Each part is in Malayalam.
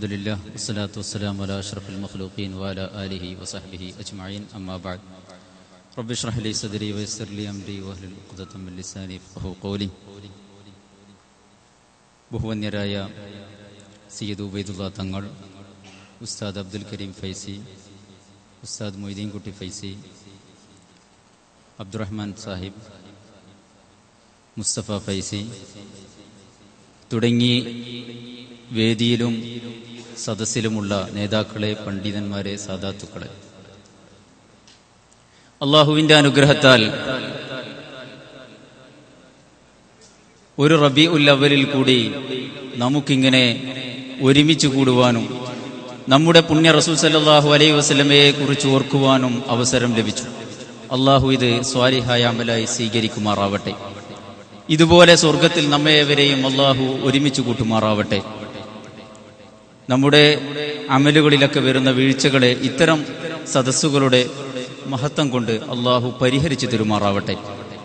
الحمد لله والصلاة والسلام على أشرف المخلوقين وعلى آله وصحبه أجمعين أما بعد رب اشرح لي صدري ويسر لي أمري واهلل عقدة من لساني يفقهوا قولي ബഹുവന്യരായ സയ്യിദ് ഉബൈദുള്ള തങ്ങൾ ഉസ്താദ് അബ്ദുൽ കരീം ഫൈസി ഉസ്താദ് മൊയ്തീൻകുട്ടി ഫൈസി അബ്ദുറഹ്മാൻ സാഹിബ് മുസ്തഫ ഫൈസി തുടങ്ങി വേദിയിലും സദസ്സിലുമുള്ള നേതാക്കളെ പണ്ഡിതന്മാരെ സാധാത്തുക്കളെ അള്ളാഹുവിന്റെ അനുഗ്രഹത്താൽ ഒരു റബി ഉല്ലവലിൽ കൂടി നമുക്കിങ്ങനെ ഒരുമിച്ച് കൂടുവാനും നമ്മുടെ പുണ്യ റസൂൽ സല്ലാഹു അലൈ വസ്ലമയെ കുറിച്ച് ഓർക്കുവാനും അവസരം ലഭിച്ചു അള്ളാഹു ഇത് സ്വാലിഹായ അമലായി സ്വീകരിക്കുമാറാവട്ടെ ഇതുപോലെ സ്വർഗത്തിൽ നമ്മേവരെയും അള്ളാഹു ഒരുമിച്ച് കൂട്ടുമാറാവട്ടെ നമ്മുടെ അമലുകളിലൊക്കെ വരുന്ന വീഴ്ചകളെ ഇത്തരം സദസ്സുകളുടെ മഹത്വം കൊണ്ട് അള്ളാഹു പരിഹരിച്ചു തരുമാറാവട്ടെ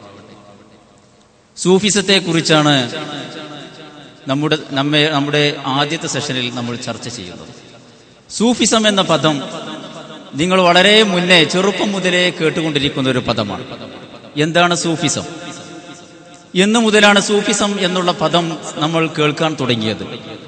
സൂഫിസത്തെ കുറിച്ചാണ് നമ്മുടെ നമ്മെ നമ്മുടെ ആദ്യത്തെ സെഷനിൽ നമ്മൾ ചർച്ച ചെയ്യുന്നത് സൂഫിസം എന്ന പദം നിങ്ങൾ വളരെ മുന്നേ ചെറുപ്പം മുതലേ കേട്ടുകൊണ്ടിരിക്കുന്ന ഒരു പദമാണ് എന്താണ് സൂഫിസം എന്ന് മുതലാണ് സൂഫിസം എന്നുള്ള പദം നമ്മൾ കേൾക്കാൻ തുടങ്ങിയത്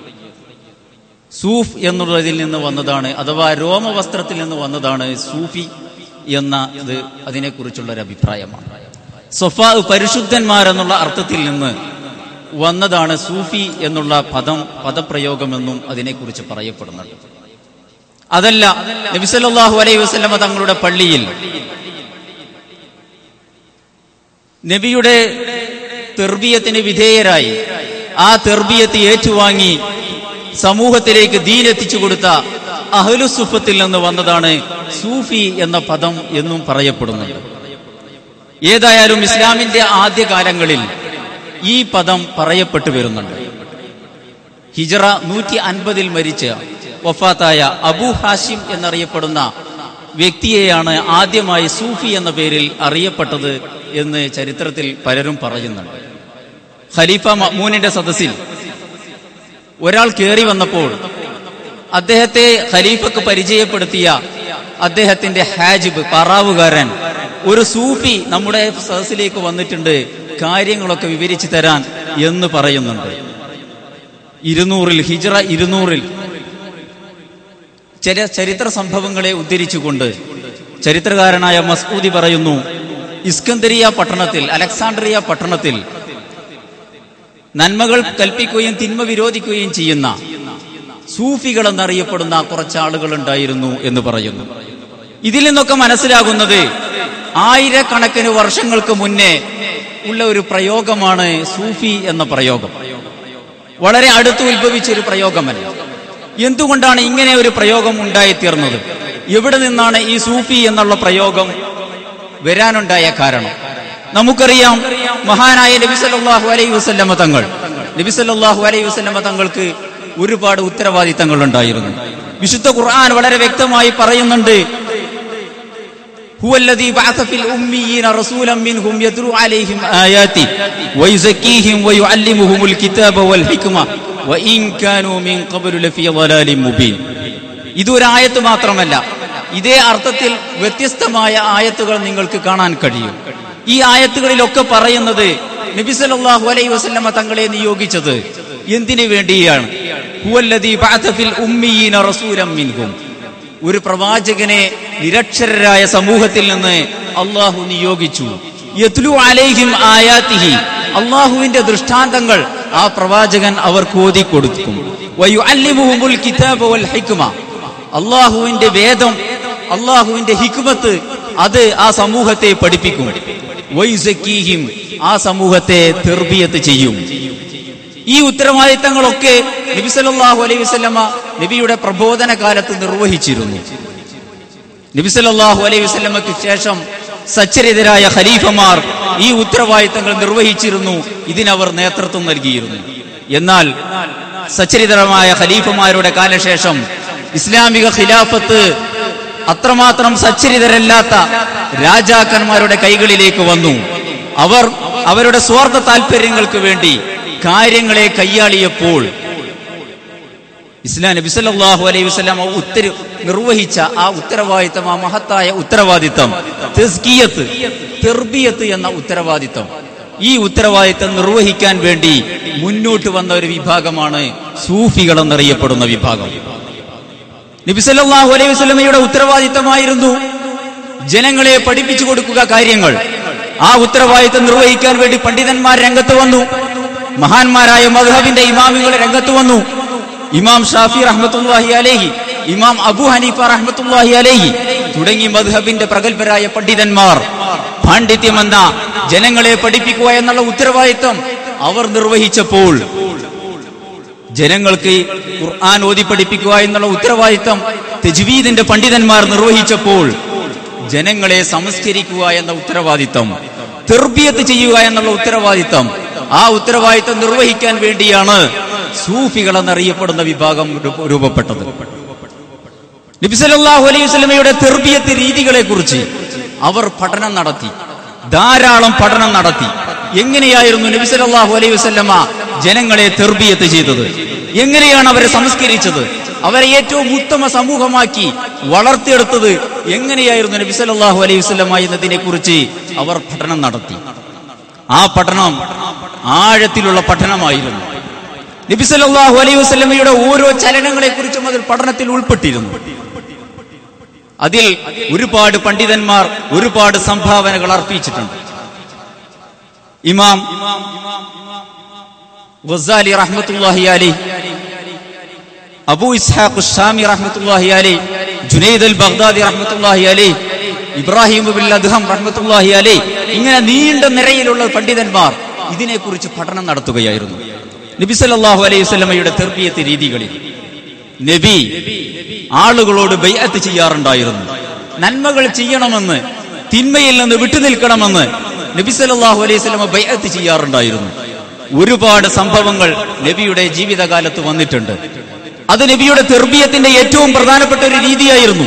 സൂഫ് എന്നുള്ളതിൽ നിന്ന് വന്നതാണ് അഥവാ രോമവസ്ത്രത്തിൽ നിന്ന് വന്നതാണ് സൂഫി എന്ന ഇത് അതിനെക്കുറിച്ചുള്ള ഒരു അഭിപ്രായമാണ് സൊഫാ പരിശുദ്ധന്മാരെന്നുള്ള അർത്ഥത്തിൽ നിന്ന് വന്നതാണ് സൂഫി എന്നുള്ള പദം പദപ്രയോഗമെന്നും അതിനെക്കുറിച്ച് പറയപ്പെടുന്നുണ്ട് അതല്ല നബിസല്ലാഹു അലൈഹി വസ്ലമ തങ്ങളുടെ പള്ളിയിൽ നബിയുടെ തെർബിയത്തിന് വിധേയരായി ആ തെർബിയത്ത് ഏറ്റുവാങ്ങി സമൂഹത്തിലേക്ക് ദീൻ എത്തിച്ചു കൊടുത്ത അഹ്ലുസുഫത്തിൽ നിന്ന് വന്നതാണ് സൂഫി എന്ന പദം എന്നും പറയപ്പെടുന്നുണ്ട് ഏതായാലും ഇസ്ലാമിന്റെ ആദ്യകാലങ്ങളിൽ ഈ പദം പറയപ്പെട്ടു വരുന്നുണ്ട് ഹിജറ നൂറ്റി അൻപതിൽ മരിച്ച വഫാത്തായ അബു ഹാഷിം എന്നറിയപ്പെടുന്ന വ്യക്തിയെയാണ് ആദ്യമായി സൂഫി എന്ന പേരിൽ അറിയപ്പെട്ടത് എന്ന് ചരിത്രത്തിൽ പലരും പറയുന്നുണ്ട് ഖലീഫ മഹ്മൂനിന്റെ സദസ്സിൽ ഒരാൾ കയറി വന്നപ്പോൾ അദ്ദേഹത്തെ ഖലീഫക്ക് പരിചയപ്പെടുത്തിയ അദ്ദേഹത്തിന്റെ ഹാജിബ് പറാവുകാരൻ ഒരു സൂഫി നമ്മുടെ സദസ്സിലേക്ക് വന്നിട്ടുണ്ട് കാര്യങ്ങളൊക്കെ വിവരിച്ചു തരാൻ എന്ന് പറയുന്നുണ്ട് ഇരുന്നൂറിൽ ഹിജറ ഇരുന്നൂറിൽ ചില ചരിത്ര സംഭവങ്ങളെ ഉദ്ധരിച്ചുകൊണ്ട് ചരിത്രകാരനായ മസ്ഊദി പറയുന്നു ഇസ്കന്ദരിയ പട്ടണത്തിൽ അലക്സാണ്ട്രിയ പട്ടണത്തിൽ നന്മകൾ കൽപ്പിക്കുകയും തിന്മ വിരോധിക്കുകയും ചെയ്യുന്ന സൂഫികൾ എന്നറിയപ്പെടുന്ന കുറച്ച് ആളുകൾ ഉണ്ടായിരുന്നു എന്ന് പറയുന്നു ഇതിൽ നിന്നൊക്കെ മനസ്സിലാകുന്നത് ആയിരക്കണക്കിന് വർഷങ്ങൾക്ക് മുന്നേ ഉള്ള ഒരു പ്രയോഗമാണ് സൂഫി എന്ന പ്രയോഗം വളരെ അടുത്ത് ഉത്ഭവിച്ച ഒരു പ്രയോഗമല്ല എന്തുകൊണ്ടാണ് ഇങ്ങനെ ഒരു പ്രയോഗം ഉണ്ടായിത്തീർന്നത് എവിടെ നിന്നാണ് ഈ സൂഫി എന്നുള്ള പ്രയോഗം വരാനുണ്ടായ കാരണം നമുക്കറിയാം മഹാനായ നബിസല്ലാഹു അലൈഹി വസ്ല്ലമ തങ്ങൾ നബിസല്ലാഹു അലൈഹി വസ്ല്ലമ തങ്ങൾക്ക് ഒരുപാട് ഉത്തരവാദിത്തങ്ങൾ ഉണ്ടായിരുന്നു വിശുദ്ധ ഖുർആൻ വളരെ വ്യക്തമായി പറയുന്നുണ്ട് هو الذي بعث في الأميين رسولا منهم يتلو عليهم آياته ويزكيهم ويعلمهم الكتاب والحكمة وإن كانوا من قبل لفي ضلال مبين ഇതൊരു ആയത്ത് മാത്രമല്ല ഇതേ അർത്ഥത്തിൽ വ്യത്യസ്തമായ ആയത്തുകൾ നിങ്ങൾക്ക് കാണാൻ കഴിയും ഈ ആയത്തുകളിലൊക്കെ പറയുന്നത് നബി സല്ലല്ലാഹു അലൈഹി വസല്ലമ തങ്ങളെ നിയോഗിച്ചത് എന്തിനു വേണ്ടിയാണ് ഹുവല്ലദീ ബഅത ഫിൽ ഉമ്മീന റസൂലൻ മിൻഹും ഒരു പ്രവാചകനെ നിരക്ഷരരായ സമൂഹത്തിൽ നിന്ന് അള്ളാഹു നിയോഗിച്ചു യത്ലു അലൈഹിം ആയാത്തിഹി അള്ളാഹുവിന്റെ ദൃഷ്ടാന്തങ്ങൾ ആ പ്രവാചകൻ അവർക്ക് ഓതി കൊടുക്കും വയുഅല്ലിമുഹുമുൽ കിതാബ വൽ ഹിക്മ അള്ളാഹുവിന്റെ വേദം അള്ളാഹുവിന്റെ ഹിക്മത്ത് അത് ആ സമൂഹത്തെ പഠിപ്പിക്കും വൈസക്കീഹിം ആ സമൂഹത്തെ തെർബിയത്ത് ചെയ്യും ഈ ഉത്തരവാദിത്തങ്ങളൊക്കെ നബി സല്ലല്ലാഹു അലൈഹി വസല്ലമ നബിയുടെ പ്രബോധന കാലത്ത് നിർവഹിച്ചിരുന്നു നബി സല്ലല്ലാഹു അലൈഹി വസല്ലമയ്ക്ക് ശേഷം സച്ചരിതരായ ഖലീഫമാർ ഈ ഉത്തരവാദിത്തങ്ങൾ നിർവഹിച്ചിരുന്നു ഇതിനവർ നേതൃത്വം നൽകിയിരുന്നു എന്നാൽ സച്ചരിതരമായ ഖലീഫമാരുടെ കാലശേഷം ഇസ്ലാമിക ഖിലാഫത്ത് അത്രമാത്രം സച്ചരിതരല്ലാത്ത രാജാക്കന്മാരുടെ കൈകളിലേക്ക് വന്നു അവർ അവരുടെ സ്വാർത്ഥ താല്പര്യങ്ങൾക്ക് വേണ്ടി കാര്യങ്ങളെ കൈയാളിയപ്പോൾ ഇസ്ലാം നബി സല്ലല്ലാഹു അലൈഹി വസല്ലം ഉത്തര നിർവഹിച്ച ആ ഉത്തരവാദിത്തം ആ മഹത്തായ ഉത്തരവാദിത്തം തെസ്കിയത്ത് തെർബിയത്ത് എന്ന ഉത്തരവാദിത്തം ഈ ഉത്തരവാദിത്തം നിർവഹിക്കാൻ വേണ്ടി മുന്നോട്ട് വന്ന ഒരു വിഭാഗമാണ് സൂഫികൾ എന്നറിയപ്പെടുന്ന വിഭാഗം നബി സല്ലല്ലാഹു അലൈഹി വസല്ലമയുടെ ഉത്തരവാദിത്തമായിരുന്നു ജനങ്ങളെ പഠിപ്പിച്ചു കൊടുക്കുക കാര്യങ്ങൾ ആ ഉത്തരവാദിത്തം നിർവഹിക്കാൻ വേണ്ടി പണ്ഡിതന്മാർ രംഗത്ത് വന്നു മഹാന്മാരായ മദ്ഹബിന്റെ ഇമാമികൾ രംഗത്ത് വന്നു ഇമാം ഷാഫി റഹ്മത്തുല്ലാഹി അലേഹി ഇമാം അബു ഹനീഫ റഹ്മത്തുല്ലാഹി അലേഹി തുടങ്ങി മദ്ഹബിന്റെ പ്രഗത്ഭരായ പണ്ഡിതന്മാർ പാണ്ഡിത്യമെന്ന ജനങ്ങളെ പഠിപ്പിക്കുക എന്നുള്ള ഉത്തരവാദിത്തം അവർ നിർവഹിച്ചപ്പോൾ ജനങ്ങൾക്ക് ഖുർആൻ ഓതി പഠിപ്പിക്കുക എന്നുള്ള ഉത്തരവാദിത്തം തെജ്വീദിന്റെ പണ്ഡിതന്മാർ നിർവഹിച്ചപ്പോൾ ജനങ്ങളെ സംസ്കരിക്കുക എന്ന ഉത്തരവാദിത്തം തെർബിയത്ത് ചെയ്യുക എന്നുള്ള ഉത്തരവാദിത്തം ആ ഉത്തരവാദിത്തം നിർവഹിക്കാൻ വേണ്ടിയാണ് സൂഫികൾ എന്നറിയപ്പെടുന്ന വിഭാഗം രൂപ- രൂപപ്പെട്ടത് നബിസലല്ലാഹു അലൈഹി വസല്ലമയുടെ തെർബിയത്ത് രീതികളെ കുറിച്ച് അവർ പഠനം നടത്തി ധാരാളം പഠനം നടത്തി എങ്ങനെയായിരുന്നു നബിസലല്ലാഹു അലൈഹി വസല്ലമ ജനങ്ങളെ തെർബിയത്ത് ചെയ്തത് എങ്ങനെയാണ് അവരെ സംസ്കരിച്ചത് അവരെ ഏറ്റവും ഉത്തമ സമൂഹമാക്കി വളർത്തിയെടുത്തത് എങ്ങനെയായിരുന്നു നബിസലല്ലാഹു അലൈഹി വസല്ലമ എന്നതിനെ കുറിച്ച് അവർ പഠനം നടത്തി ആ പഠനം ആഴത്തിലുള്ള പഠനമായിരുന്നു നബിസലല്ലാഹു അലൈഹി വസല്ലമയുടെ ഓരോ ചലനങ്ങളെ കുറിച്ചും അതിൽ പഠനത്തിൽ ഉൾപ്പെട്ടിരുന്നു അതിൽ ഒരുപാട് പണ്ഡിതന്മാർ ഒരുപാട് സംഭാവനകൾ അർപ്പിച്ചിട്ടുണ്ട് ഇമാം ഗസാലി റഹ്മത്തുല്ലാഹി അലി അബൂ ഇസ്ഹാഖ് ഷാമി റഹ്മത്തുല്ലാഹി അലി ജുനൈദ് അൽ ബഗ്ദാദി റഹ്മത്തുല്ലാഹി അലി ഇബ്രാഹിം ബിൻ അദ്ഹം റഹ്മത്തുല്ലാഹി അലി ഇങ്ങനെ നീണ്ട നിരയിലുള്ള പണ്ഡിതന്മാർ ഇതിനെക്കുറിച്ച് പഠനം നടത്തുകയായിരുന്നു നബി സല്ലല്ലാഹു അലൈഹി വസല്ലമയുടെ തെർബിയത്ത് രീതികളിൽ നബി ആളുകളോട് ബൈഅത്ത് ചെയ്യാറുണ്ടായിരുന്നു നന്മകൾ ചെയ്യണമെന്ന് തിന്മയിൽ നിന്ന് വിട്ടുനിൽക്കണമെന്ന് നബി സല്ലല്ലാഹു അലൈഹി വസല്ലമ ബൈഅത്ത് ചെയ്യാറുണ്ടായിരുന്നു ഒരുപാട് സംഭവങ്ങൾ നബിയുടെ ജീവിതകാലത്ത് വന്നിട്ടുണ്ട് അത് നബിയുടെ തെർബിയത്തിന്റെ ഏറ്റവും പ്രധാനപ്പെട്ട ഒരു രീതിയായിരുന്നു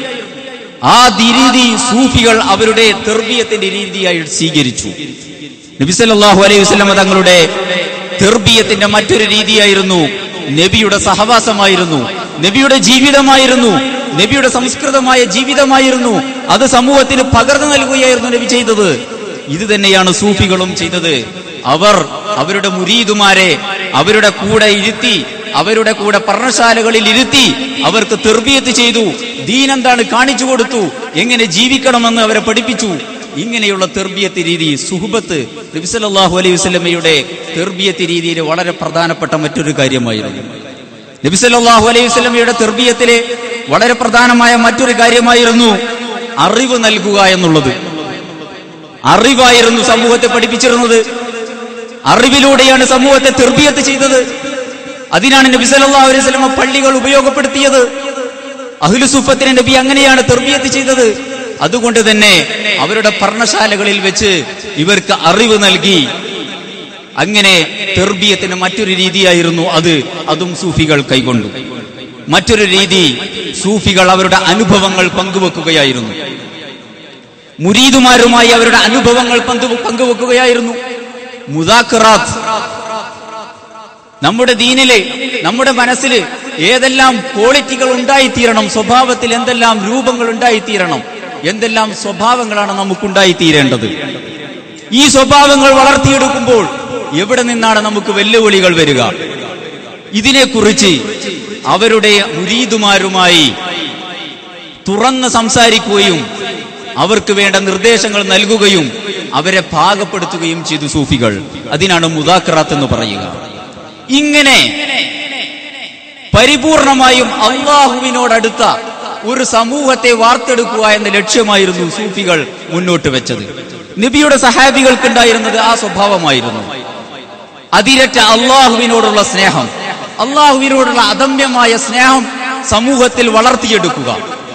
ആ ദി- രീതി സൂഫികൾ അവരുടെ തെർബിയത്തിന്റെ രീതിയായി സ്വീകരിച്ചു നബി സല്ലല്ലാഹു അലൈഹി വസല്ലമ തങ്ങളുടെ തെർബിയത്തിന്റെ മറ്റൊരു രീതിയായിരുന്നു നബിയുടെ സഹവാസമായിരുന്നു നബിയുടെ ജീവിതമായിരുന്നു നബിയുടെ സംസ്കൃതമായ ജീവിതമായിരുന്നു അത് സമൂഹത്തിന് പകർന്നു നൽകുകയായിരുന്നു നബി ചെയ്തത് ഇത് തന്നെയാണ് സൂഫികളും ചെയ്തത് അവർ അവരുടെ മുരീദുമാരെ അവരുടെ കൂടെ ഇരുത്തി അവരുടെ കൂടെ പർണശാലകളിൽ ഇരുത്തി അവർക്ക് തെർബിയത്ത് ചെയ്തു ദീൻ എന്താണ് കാണിച്ചു കൊടുത്തു എങ്ങനെ ജീവിക്കണമെന്ന് അവരെ പഠിപ്പിച്ചു ഇങ്ങനെയുള്ള തെർബിയത്ത് രീതി സുഹബത്ത് നബിസല്ലാഹു അലൈഹി വസല്ലമയുടെ തെർബിയത്ത് രീതിയിൽ വളരെ പ്രധാനപ്പെട്ട മറ്റൊരു കാര്യമായിരുന്നു നബിസല്ലാഹു അലൈഹി വസല്ലമയുടെ തെർബിയത്തിലെ വളരെ പ്രധാനമായ മറ്റൊരു കാര്യമായിരുന്നു അറിവ് നൽകുക എന്നുള്ളത് അറിവായിരുന്നു സമൂഹത്തെ പഠിപ്പിച്ചിരുന്നത് അറിവിലൂടെയാണ് സമൂഹത്തെ തെർബിയത്ത് ചെയ്തത് അതിനാണ് നബി സല്ലല്ലാഹു അലൈഹി വസല്ലമ പള്ളികൾ ഉപയോഗപ്പെടുത്തിയത് അഹ്ലുസുഫത്തിന് നബി അങ്ങനെയാണ് തെർബിയത്ത് ചെയ്തത് അതുകൊണ്ട് തന്നെ അവരുടെ പർണശാലകളിൽ വെച്ച് ഇവർക്ക് അറിവ് നൽകി അങ്ങനെ തെർബിയത്തിന് മറ്റൊരു രീതിയായിരുന്നു അത് അതും സൂഫികൾ കൈക്കൊണ്ടു മറ്റൊരു രീതി സൂഫികൾ അവരുടെ അനുഭവങ്ങൾ പങ്കുവെക്കുകയായിരുന്നു മുരീദുമാരുമായി അവരുടെ അനുഭവങ്ങൾ പങ്കു- പങ്കുവെക്കുകയായിരുന്നു മുദാഖറാത്ത് നമ്മുടെ ദീനില് നമ്മുടെ മനസ്സിൽ ഏതെല്ലാം ക്വാളിറ്റികൾ ഉണ്ടായിത്തീരണം സ്വഭാവത്തിൽ എന്തെല്ലാം രൂപങ്ങൾ ഉണ്ടായിത്തീരണം എന്തെല്ലാം സ്വഭാവങ്ങളാണ് നമുക്കുണ്ടായിത്തീരേണ്ടത് ഈ സ്വഭാവങ്ങൾ വളർത്തിയെടുക്കുമ്പോൾ എവിടെ നിന്നാണ് നമുക്ക് വെല്ലുവിളികൾ വരിക ഇതിനെക്കുറിച്ച് അവരുടെ മുരീദുമാരുമായി തുറന്ന് സംസാരിക്കുകയും അവർക്ക് വേണ്ട നിർദ്ദേശങ്ങൾ നൽകുകയും അവരെ പാകപ്പെടുത്തുകയും ചെയ്തു സൂഫികൾ അതിനാണ് മുദാഖറാത്ത് എന്ന് പറയുക ഇങ്ങനെ പരിപൂർണമായും അള്ളാഹുവിനോടടുത്ത ഒരു സമൂഹത്തെ വാർത്തെടുക്കുക എന്ന ലക്ഷ്യമായിരുന്നു സൂഫികൾ മുന്നോട്ട് വെച്ചത് നബിയുടെ സഹാബികൾക്കുണ്ടായിരുന്നത് ആ സ്വഭാവമായിരുന്നു അതിരറ്റ അള്ളാഹുവിനോടുള്ള സ്നേഹം അള്ളാഹുവിനോടുള്ള അദമ്യമായ സ്നേഹം സമൂഹത്തിൽ വളർത്തിയെടുക്കുക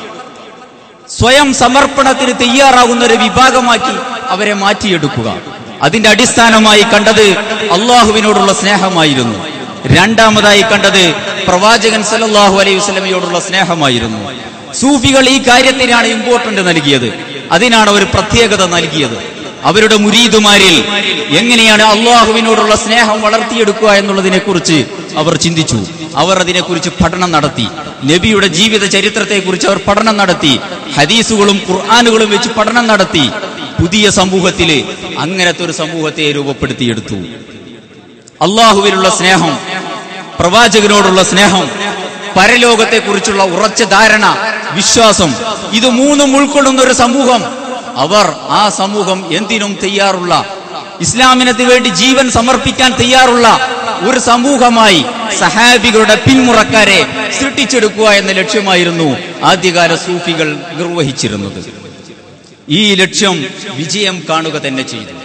സ്വയം സമർപ്പണത്തിന് തയ്യാറാകുന്ന ഒരു വിഭാഗമാക്കി അവരെ മാറ്റിയെടുക്കുക അതിന്റെ അടിസ്ഥാനമായി കണ്ടത് അള്ളാഹുവിനോടുള്ള സ്നേഹമായിരുന്നു രണ്ടാമതായി കണ്ടത് പ്രവാചകൻ സല്ലല്ലാഹു അലൈഹി വസല്ലമയോടുള്ള സ്നേഹമായിരുന്നു സൂഫികൾ ഈ കാര്യത്തിനാണ് ഇമ്പോർട്ടന്റ് നൽകിയത് അതിനാണ് ഒരു പ്രത്യേകത നൽകിയത് അവരുടെ മുരീദുമാരിൽ എങ്ങനെയാണ് അള്ളാഹുവിനോടുള്ള സ്നേഹം വളർത്തിയെടുക്കുക എന്നുള്ളതിനെ കുറിച്ച് അവർ ചിന്തിച്ചു അവർ അതിനെക്കുറിച്ച് പഠനം നടത്തി നബിയുടെ ജീവിത ചരിത്രത്തെക്കുറിച്ച് അവർ പഠനം നടത്തി ഹദീസുകളും ഖുർആാനുകളും വെച്ച് പഠനം നടത്തി പുതിയ സമൂഹത്തില് അങ്ങനത്തെ ഒരു സമൂഹത്തെ രൂപപ്പെടുത്തിയെടുത്തു അള്ളാഹുവിനുള്ള സ്നേഹം പ്രവാചകനോടുള്ള സ്നേഹം പരലോകത്തെക്കുറിച്ചുള്ള ഉറച്ച ധാരണ വിശ്വാസം ഇത് മൂന്നും ഉൾക്കൊള്ളുന്ന ഒരു സമൂഹം അവർ ആ സമൂഹം എന്തിനും തയ്യാറുള്ള ഇസ്ലാമിനത്തിന് വേണ്ടി ജീവൻ സമർപ്പിക്കാൻ തയ്യാറുള്ള ഒരു സമൂഹമായി സഹാബികളുടെ പിന്മുറക്കാരെ സൃഷ്ടിച്ചെടുക്കുക എന്ന ലക്ഷ്യമായിരുന്നു ആദ്യകാല സൂഫികൾ നിർവഹിച്ചിരുന്നത് ഈ ലക്ഷ്യം വിജയം കാണുക തന്നെ ചെയ്തു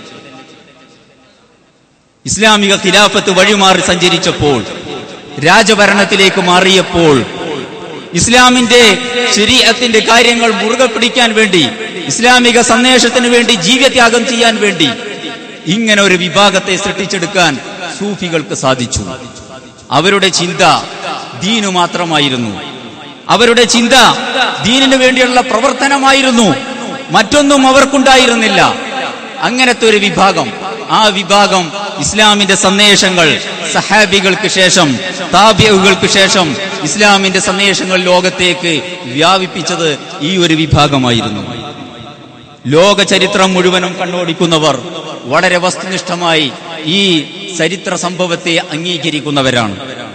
ഇസ്ലാമിക ഖിലാഫത്ത് വഴിമാറി സഞ്ചരിച്ചപ്പോൾ രാജഭരണത്തിലേക്ക് മാറിയപ്പോൾ ഇസ്ലാമിന്റെ ശരീരത്തിന്റെ കാര്യങ്ങൾ മുറുകെ പിടിക്കാൻ വേണ്ടി ഇസ്ലാമിക സന്ദേശത്തിന് വേണ്ടി ജീവത്യാഗം ചെയ്യാൻ വേണ്ടി ഇങ്ങനെ ഒരു വിഭാഗത്തെ സൃഷ്ടിച്ചെടുക്കാൻ സൂഫികൾക്ക് സാധിച്ചു അവരുടെ ചിന്ത ദീനു മാത്രമായിരുന്നു അവരുടെ ചിന്ത ദീനിനു വേണ്ടിയുള്ള പ്രവർത്തനമായിരുന്നു മറ്റൊന്നും അവർക്കുണ്ടായിരുന്നില്ല അങ്ങനത്തെ ഒരു വിഭാഗം ആ വിഭാഗം ഇസ്ലാമിന്റെ സന്ദേശങ്ങൾ സഹാബികൾക്ക് ശേഷം താബിയകൾക്ക് ശേഷം ഇസ്ലാമിന്റെ സന്ദേശങ്ങൾ ലോകത്തേക്ക് വ്യാപിപ്പിച്ചത് ഈ ഒരു വിഭാഗമായിരുന്നു ലോക ചരിത്രം മുഴുവനും കണ്ണോടിക്കുന്നവർ വളരെ വസ്തുനിഷ്ഠമായി ഈ ചരിത്ര സംഭവത്തെ അംഗീകരിക്കുന്നവരാണ്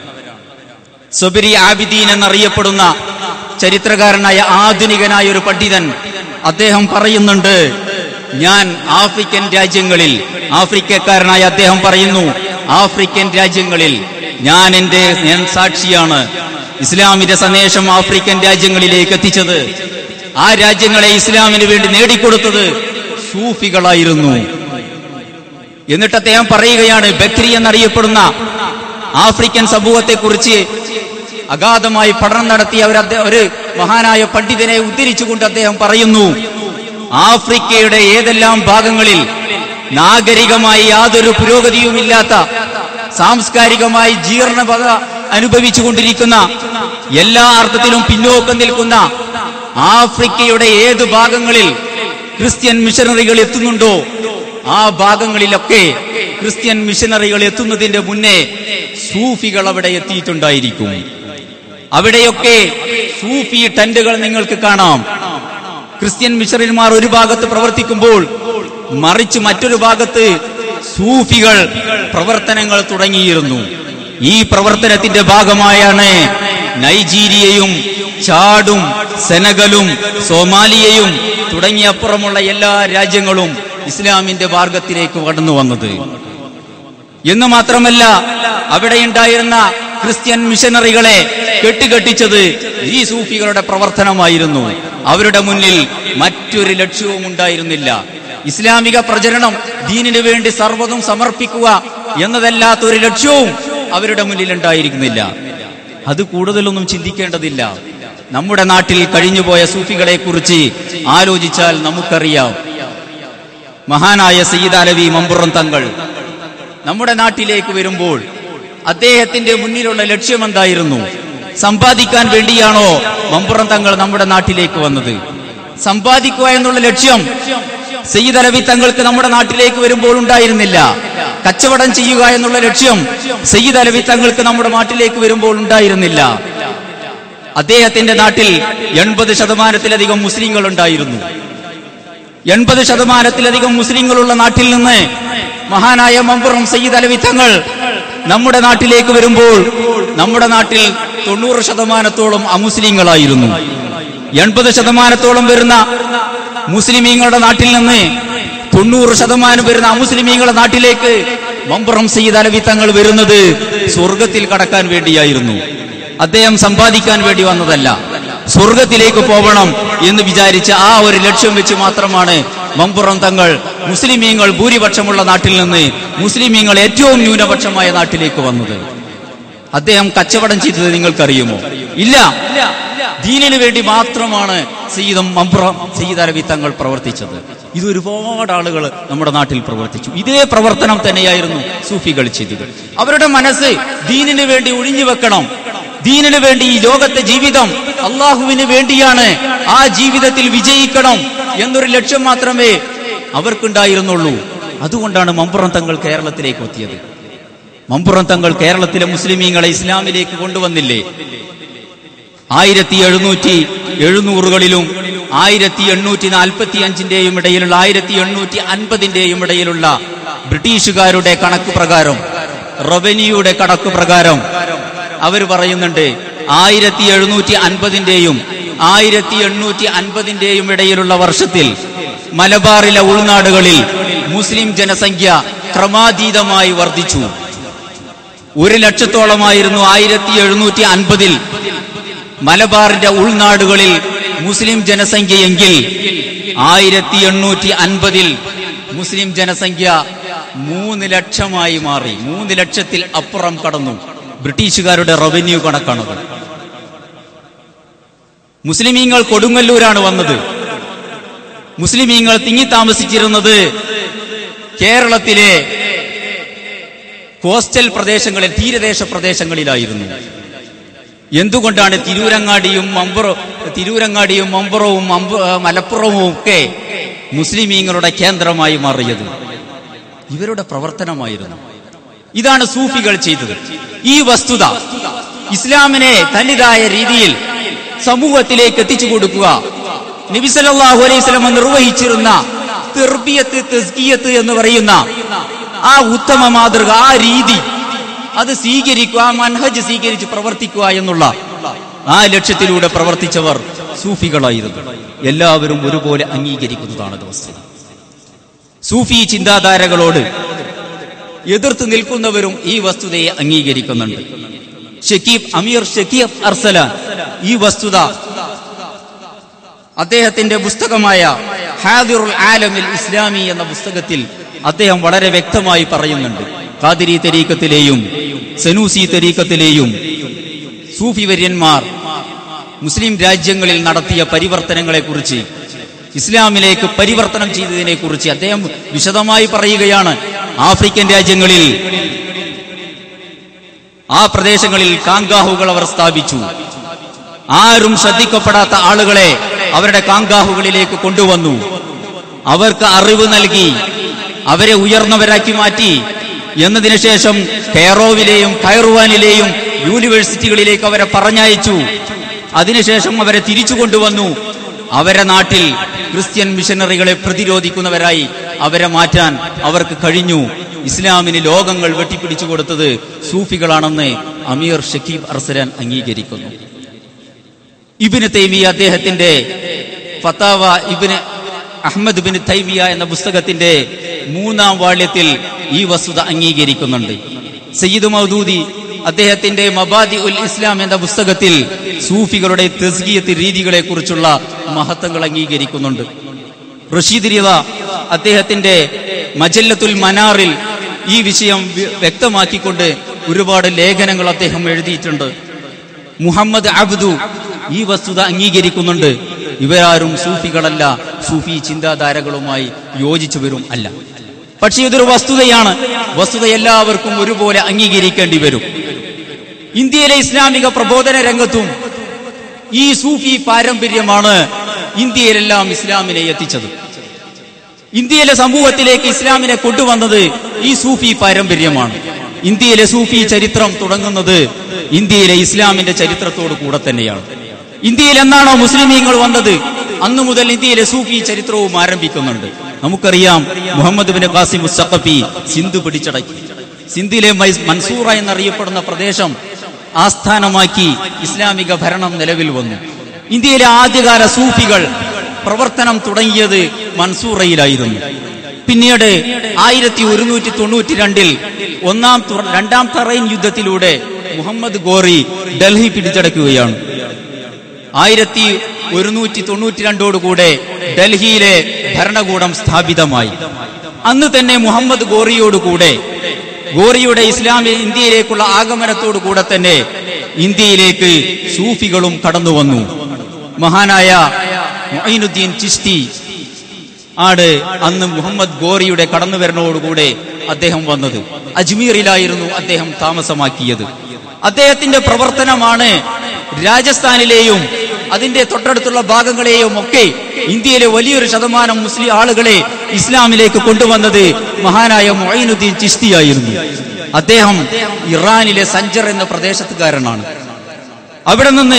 സബരി ആബിദീൻ എന്നറിയപ്പെടുന്ന ചരിത്രകാരനായ ആധുനികനായ ഒരു പണ്ഡിതൻ അദ്ദേഹം പറയുന്നുണ്ട് ഞാൻ ആഫ്രിക്കൻ രാജ്യങ്ങളിൽ ആഫ്രിക്കക്കാരനായ അദ്ദേഹം പറയുന്നു ആഫ്രിക്കൻ രാജ്യങ്ങളിൽ ഞാൻ എന്റെ ഞാൻ സാക്ഷിയാണ് ഇസ്ലാമിന്റെ സന്ദേശം ആഫ്രിക്കൻ രാജ്യങ്ങളിലേക്ക് എത്തിച്ചത് ആ രാജ്യങ്ങളെ ഇസ്ലാമിന് വേണ്ടി നേടിക്കൊടുത്തത് സൂഫികളായിരുന്നു എന്നിട്ട് അദ്ദേഹം പറയുകയാണ് ബക്രി എന്നറിയപ്പെടുന്ന ആഫ്രിക്കൻ സമൂഹത്തെക്കുറിച്ച് അഗാധമായി പഠനം നടത്തിയ ഒരു അദ്ദേഹം ഒരു മഹാനായ പണ്ഡിതനെ ഉദ്ധരിച്ചുകൊണ്ട് അദ്ദേഹം പറയുന്നു ആഫ്രിക്കയുടെ ഏതെല്ലാം ഭാഗങ്ങളിൽ നാഗരികമായി യാതൊരു പുരോഗതിയുമില്ലാത്ത സാംസ്കാരികമായി ജീർണപത അനുഭവിച്ചുകൊണ്ടിരിക്കുന്ന എല്ലാ അർത്ഥത്തിലും പിന്നോക്കം നിൽക്കുന്ന ആഫ്രിക്കയുടെ ഏത് ഭാഗങ്ങളിൽ ക്രിസ്ത്യൻ മിഷനറികൾ എത്തുന്നുണ്ടോ ആ ഭാഗങ്ങളിലൊക്കെ ക്രിസ്ത്യൻ മിഷനറികൾ എത്തുന്നതിന്റെ മുന്നേ സൂഫികൾ അവിടെ എത്തിയിട്ടുണ്ടായിരിക്കും അവിടെയൊക്കെ സൂഫി ടെന്റുകൾ നിങ്ങൾക്ക് കാണാം ക്രിസ്ത്യൻ മിഷണറിമാർ ഒരു ഭാഗത്ത് പ്രവർത്തിക്കുമ്പോൾ മറിച്ച് മറ്റൊരു ഭാഗത്ത് സൂഫികൾ പ്രവർത്തനങ്ങൾ തുടങ്ങിയിരുന്നു ഈ പ്രവർത്തനത്തിന്റെ ഭാഗമായാണ് നൈജീരിയയും ചാടും സെനഗലും സോമാലിയയും തുടങ്ങിയ അപ്പുറമുള്ള എല്ലാ രാജ്യങ്ങളും ഇസ്ലാമിന്റെ മാർഗത്തിലേക്ക് കടന്നു വന്നത് എന്ന് മാത്രമല്ല അവിടെ ഉണ്ടായിരുന്ന ക്രിസ്ത്യൻ മിഷനറികളെ കെട്ടുകെട്ടിച്ചത് ഈ സൂഫികളുടെ പ്രവർത്തനമായിരുന്നു അവരുടെ മുന്നിൽ മറ്റൊരു ലക്ഷ്യവും ഉണ്ടായിരുന്നില്ല ഇസ്ലാമിക പ്രചരണം ദീനിനു വേണ്ടി സർവ്വതും സമർപ്പിക്കുക എന്നതല്ലാത്ത ഒരു ലക്ഷ്യവും അവരുടെ മുന്നിൽ ഉണ്ടായിരിക്കുന്നില്ല അത് കൂടുതലൊന്നും ചിന്തിക്കേണ്ടതില്ല നമ്മുടെ നാട്ടിൽ കഴിഞ്ഞുപോയ സൂഫികളെ കുറിച്ച് ആലോചിച്ചാൽ നമുക്കറിയാം മഹാനായ സയ്യിദ് അലവി മമ്പുറം തങ്ങൾ നമ്മുടെ നാട്ടിലേക്ക് വരുമ്പോൾ അദ്ദേഹത്തിന്റെ മുന്നിലുള്ള ലക്ഷ്യം എന്തായിരുന്നു സമ്പാദിക്കാൻ വേണ്ടിയാണോ മമ്പുറം തങ്ങൾ നമ്മുടെ നാട്ടിലേക്ക് വന്നത് സമ്പാദിക്കുക എന്നുള്ള ലക്ഷ്യം സയ്യിദ് അലവി തങ്ങൾക്ക് നമ്മുടെ നാട്ടിലേക്ക് വരുമ്പോൾ ഉണ്ടായിരുന്നില്ല കച്ചവടം ചെയ്യുക എന്നുള്ള ലക്ഷ്യം സയ്യിദ് അലവി തങ്ങൾക്ക് നമ്മുടെ നാട്ടിലേക്ക് വരുമ്പോൾ ഉണ്ടായിരുന്നില്ല അദ്ദേഹത്തിന്റെ നാട്ടിൽ എൺപത് ശതമാനത്തിലധികം മുസ്ലിങ്ങൾ ഉണ്ടായിരുന്നു എൺപത് ശതമാനത്തിലധികം മുസ്ലിങ്ങളുള്ള നാട്ടിൽ നിന്ന് മഹാനായ മമ്പുറം സയ്യിദ് അലവി തങ്ങൾ നമ്മുടെ നാട്ടിലേക്ക് വരുമ്പോൾ നമ്മുടെ നാട്ടിൽ തൊണ്ണൂറ് ശതമാനത്തോളം അമുസ്ലിങ്ങളായിരുന്നു എൺപത് ശതമാനത്തോളം വരുന്ന മുസ്ലിമീങ്ങളുടെ നാട്ടിൽ നിന്ന് തൊണ്ണൂറ് ശതമാനം വരുന്ന അമുസ്ലിമീങ്ങളുടെ നാട്ടിലേക്ക് മമ്പുറം സയ്യിദ് അലവി തങ്ങൾ വരുന്നത് സ്വർഗത്തിൽ കടക്കാൻ വേണ്ടിയായിരുന്നു അദ്ദേഹം സമ്പാദിക്കാൻ വേണ്ടി വന്നതല്ല സ്വർഗത്തിലേക്ക് പോകണം എന്ന് വിചാരിച്ച ആ ഒരു ലക്ഷ്യം വെച്ച് മാത്രമാണ് മമ്പുറം തങ്ങൾ മുസ്ലിമീങ്ങൾ ഭൂരിപക്ഷമുള്ള നാട്ടിൽ നിന്ന് മുസ്ലിമീങ്ങൾ ഏറ്റവും ന്യൂനപക്ഷമായ നാട്ടിലേക്ക് വന്നത് അദ്ദേഹം കച്ചവടം ചെയ്തത് നിങ്ങൾക്കറിയുമോ ഇല്ല ദീനിനു വേണ്ടി മാത്രമാണ് സയ്യിദം മമ്പുറം സയ്യിദ് അലവി തങ്ങൾ പ്രവർത്തിച്ചത് ഇത് ഒരുപാട് ആളുകൾ നമ്മുടെ നാട്ടിൽ പ്രവർത്തിച്ചു ഇതേ പ്രവർത്തനം തന്നെയായിരുന്നു സൂഫികൾ ചെയ്തത് അവരുടെ മനസ്സ് ദീനിനു വേണ്ടി ഒഴിഞ്ഞു വെക്കണം ദീനിനു വേണ്ടി ഈ ലോകത്തെ ജീവിതം അള്ളാഹുവിന് വേണ്ടിയാണ് ആ ജീവിതത്തിൽ വിജയിക്കണം എന്നൊരു ലക്ഷ്യം മാത്രമേ അവർക്കുണ്ടായിരുന്നുള്ളൂ അതുകൊണ്ടാണ് മമ്പുറം തങ്ങൾ കേരളത്തിലേക്ക് എത്തിയത് മമ്പുറം തങ്ങൾ കേരളത്തിലെ മുസ്ലിമീങ്ങളെ ഇസ്ലാമിലേക്ക് കൊണ്ടുവന്നില്ലേ ആയിരത്തി എഴുന്നൂറ്റി എഴുന്നൂറുകളിലും ആയിരത്തി എണ്ണൂറ്റി നാൽപ്പത്തി അഞ്ചിന്റെയും ഇടയിലുള്ള ആയിരത്തി എണ്ണൂറ്റി അൻപതിന്റെയും ഇടയിലുള്ള ബ്രിട്ടീഷുകാരുടെ കണക്ക് പ്രകാരം റവന്യൂയുടെ കണക്ക് പ്രകാരം അവർ പറയുന്നുണ്ട് ആയിരത്തി എഴുന്നൂറ്റി അൻപതിന്റെയും ആയിരത്തി എണ്ണൂറ്റി അൻപതിന്റെയും ഇടയിലുള്ള വർഷത്തിൽ മലബാറിലെ ഉൾനാടുകളിൽ മുസ്ലിം ജനസംഖ്യ ക്രമാതീതമായി വർദ്ധിച്ചു ഒരു ലക്ഷത്തോളമായിരുന്നു ആയിരത്തി എഴുന്നൂറ്റി അൻപതിൽ മലബാറിന്റെ ഉൾനാടുകളിൽ മുസ്ലിം ജനസംഖ്യയെങ്കിൽ ആയിരത്തി എണ്ണൂറ്റി അൻപതിൽ മുസ്ലിം ജനസംഖ്യ മൂന്ന് ലക്ഷമായി മാറി മൂന്ന് ലക്ഷത്തിൽ അപ്പുറം കടന്നു ബ്രിട്ടീഷുകാരുടെ റവന്യൂ കണക്കാണത് മുസ്ലിമീങ്ങൾ കൊടുങ്ങല്ലൂരാണ് വന്നത് മുസ്ലിമീങ്ങൾ തിങ്ങി താമസിച്ചിരുന്നത് കേരളത്തിലെ കോസ്റ്റൽ പ്രദേശങ്ങളിൽ തീരദേശ പ്രദേശങ്ങളിലായിരുന്നു എന്തുകൊണ്ടാണ് തിരൂരങ്ങാടിയും മമ്പുറ തിരൂരങ്ങാടിയും മമ്പുറവും മമ്പ- ആ, മലപ്പുറവും ഒക്കെ മുസ്ലിമീങ്ങളുടെ കേന്ദ്രമായി മാറിയത് ഇവരുടെ പ്രവർത്തനമായിരുന്നു ഇതാണ് സൂഫികൾ ചെയ്തത് ഈ വസ്തുത ഇസ്ലാമിനെ തന്നിതായ രീതിയിൽ സമൂഹത്തിലേക്ക് എത്തിച്ചു കൊടുക്കുക നബിസലല്ലാഹു അലൈഹി സ്വലമ നിർവഹിച്ചിരുന്ന തെർബിയത്ത് തെസ്കിയത്ത് എന്ന് പറയുന്ന ആ ഉത്തമ മാതൃക ആ രീതി അത് സ്വീകരിക്കുക ആ മൻഹജ് സ്വീകരിച്ച് പ്രവർത്തിക്കുക എന്നുള്ള ആ ലക്ഷ്യത്തിലൂടെ പ്രവർത്തിച്ചവർ സൂഫികളായിരുന്നു എല്ലാവരും ഒരുപോലെ അംഗീകരിക്കുന്നതാണ് അത് വസ്തുത സൂഫി ചിന്താധാരകളോട് എതിർത്ത് നിൽക്കുന്നവരും ഈ വസ്തുതയെ അംഗീകരിക്കുന്നുണ്ട് ഷക്കീബ് അമീർ ഷക്കീബ് അർസലാൻ ഈ വസ്തുത അദ്ദേഹത്തിന്റെ പുസ്തകമായ ഹാദിറുൽ ആലമിൽ ഇസ്ലാമി എന്ന പുസ്തകത്തിൽ അദ്ദേഹം വളരെ വ്യക്തമായി പറയുന്നുണ്ട് ഖാദിരി തരീക്കത്തിലെയും സനൂസി തരീക്കത്തിലെയും സൂഫി വര്യന്മാർ മുസ്ലിം രാജ്യങ്ങളിൽ നടത്തിയ പരിവർത്തനങ്ങളെ കുറിച്ച് ഇസ്ലാമിലേക്ക് പരിവർത്തനം ചെയ്തതിനെ കുറിച്ച് അദ്ദേഹം വിശദമായി പറയുകയാണ് ആഫ്രിക്കൻ രാജ്യങ്ങളിൽ ആ പ്രദേശങ്ങളിൽ കാങ്കാഹുകൾ അവർ സ്ഥാപിച്ചു ആരും ശ്രദ്ധിക്കപ്പെടാത്ത ആളുകളെ അവരുടെ കാങ്കാഹുകളിലേക്ക് കൊണ്ടുവന്നു അവർക്ക് അറിവ് നൽകി അവരെ ഉയർന്നവരാക്കി മാറ്റി എന്നതിനു ശേഷം കെയറോവിലെയും കയറുവാനിലെയും യൂണിവേഴ്സിറ്റികളിലേക്ക് അവരെ പറഞ്ഞയച്ചു അതിനുശേഷം അവരെ തിരിച്ചു കൊണ്ടുവന്നു അവരെ നാട്ടിൽ ക്രിസ്ത്യൻ മിഷനറികളെ പ്രതിരോധിക്കുന്നവരായി അവരെ മാറ്റാൻ അവർക്ക് കഴിഞ്ഞു ഇസ്ലാമിന് ലോകങ്ങൾ വെട്ടിപ്പിടിച്ചു കൊടുത്തത് സൂഫികളാണെന്ന് അമീർ ഷക്കീബ് അർസലാൻ അംഗീകരിക്കുന്നു ഇബിന് തൈമിയ അദ്ദേഹത്തിന്റെ ഫത്താവ ഇബിന് അഹമ്മദ് ബിൻ തൈമിയ എന്ന പുസ്തകത്തിന്റെ മൂന്നാം വാള്യത്തിൽ ഈ വസ്തുത അംഗീകരിക്കുന്നുണ്ട് സയ്യിദ് മൗദൂദി അദ്ദേഹത്തിന്റെ മബാദി ഉൽ ഇസ്ലാം എന്ന പുസ്തകത്തിൽ സൂഫികളുടെ തെസ്ഗിയത്ത് രീതികളെ കുറിച്ചുള്ള മഹത്വങ്ങൾ അംഗീകരിക്കുന്നുണ്ട് റഷീദ് റിള അദ്ദേഹത്തിന്റെ മജല്ലത്തുൽ മനാറിൽ ഈ വിഷയം വ്യ- വ്യക്തമാക്കിക്കൊണ്ട് ഒരുപാട് ലേഖനങ്ങൾ അദ്ദേഹം എഴുതിയിട്ടുണ്ട് മുഹമ്മദ് അബ്ദു ഈ വസ്തുത അംഗീകരിക്കുന്നുണ്ട് ഇവരാരും സൂഫികളല്ല സൂഫി ചിന്താധാരകളുമായി യോജിച്ചവരും അല്ല പക്ഷേ ഇതൊരു വസ്തുതയാണ് വസ്തുത എല്ലാവർക്കും ഒരുപോലെ അംഗീകരിക്കേണ്ടി വരും ഇന്ത്യയിലെ ഇസ്ലാമിക പ്രബോധന രംഗത്തും ഈ സൂഫി പാരമ്പര്യമാണ് ഇന്ത്യയിലെല്ലാം ഇസ്ലാമിനെ എത്തിച്ചത് ഇന്ത്യയിലെ സമൂഹത്തിലേക്ക് ഇസ്ലാമിനെ കൊണ്ടുവന്നത് ഈ സൂഫി പാരമ്പര്യമാണ് ഇന്ത്യയിലെ സൂഫി ചരിത്രം തുടങ്ങുന്നത് ഇന്ത്യയിലെ ഇസ്ലാമിന്റെ ചരിത്രത്തോട് കൂടെ തന്നെയാണ് ഇന്ത്യയിൽ എന്നാണോ മുസ്ലിമീങ്ങൾ വന്നത് അന്നു മുതൽ ഇന്ത്യയിലെ സൂഫി ചരിത്രവും ആരംഭിക്കുന്നുണ്ട് നമുക്കറിയാം മുഹമ്മദ് ബിൻ ഖാസിം മുസ്തഖഫി സിന്ധു പിടിച്ചടക്കി സിന്ധിലെ മൈസ്- മൻസൂറ എന്നറിയപ്പെടുന്ന പ്രദേശം ആസ്ഥാനമാക്കി ഇസ്ലാമിക ഭരണം നിലവിൽ വന്നു ഇന്ത്യയിലെ ആദ്യകാല സൂഫികൾ പ്രവർത്തനം തുടങ്ങിയത് മൻസൂറയിലായിരുന്നു പിന്നീട് ആയിരത്തി ഒരുന്നൂറ്റി തൊണ്ണൂറ്റി രണ്ടിൽ ഒന്നാം തുറ- രണ്ടാം തറൈൻ യുദ്ധത്തിലൂടെ മുഹമ്മദ് ഗോറി ഡൽഹി പിടിച്ചടക്കുകയാണ് ആയിരത്തി ഒരുന്നൂറ്റി തൊണ്ണൂറ്റി രണ്ടോടുകൂടെ ഡൽഹിയിലെ ഭരണകൂടം സ്ഥാപിതമായി അന്ന് തന്നെ മുഹമ്മദ് ഗോറിയോടുകൂടെ ഗോറിയുടെ ഇസ്ലാമിക ഇന്ത്യയിലേക്കുള്ള ആഗമനത്തോടു കൂടെ തന്നെ ഇന്ത്യയിലേക്ക് സൂഫികളും കടന്നു വന്നു മഹാനായ മൊയ്നുദ്ദീൻ ചിസ്തി ആണ് അന്ന് മുഹമ്മദ് ഗോറിയുടെ കടന്നുവരനോടുകൂടെ അദ്ദേഹം വന്നത് അജ്മീറിലായിരുന്നു അദ്ദേഹം താമസമാക്കിയത് അദ്ദേഹത്തിന്റെ പ്രവർത്തനമാണ് രാജസ്ഥാനിലെയും അതിന്റെ തൊട്ടടുത്തുള്ള ഭാഗങ്ങളെയും ഒക്കെ ഇന്ത്യയിലെ വലിയൊരു ശതമാനം മുസ്ലിം ആളുകളെ ഇസ്ലാമിലേക്ക് കൊണ്ടുവന്നത് മഹാനായ മൊയ്നുദ്ദീൻ ചിസ്തിയായിരുന്നു അദ്ദേഹം ഇറാനിലെ സഞ്ചർ എന്ന പ്രദേശത്തുകാരനാണ് അവിടെ നിന്ന്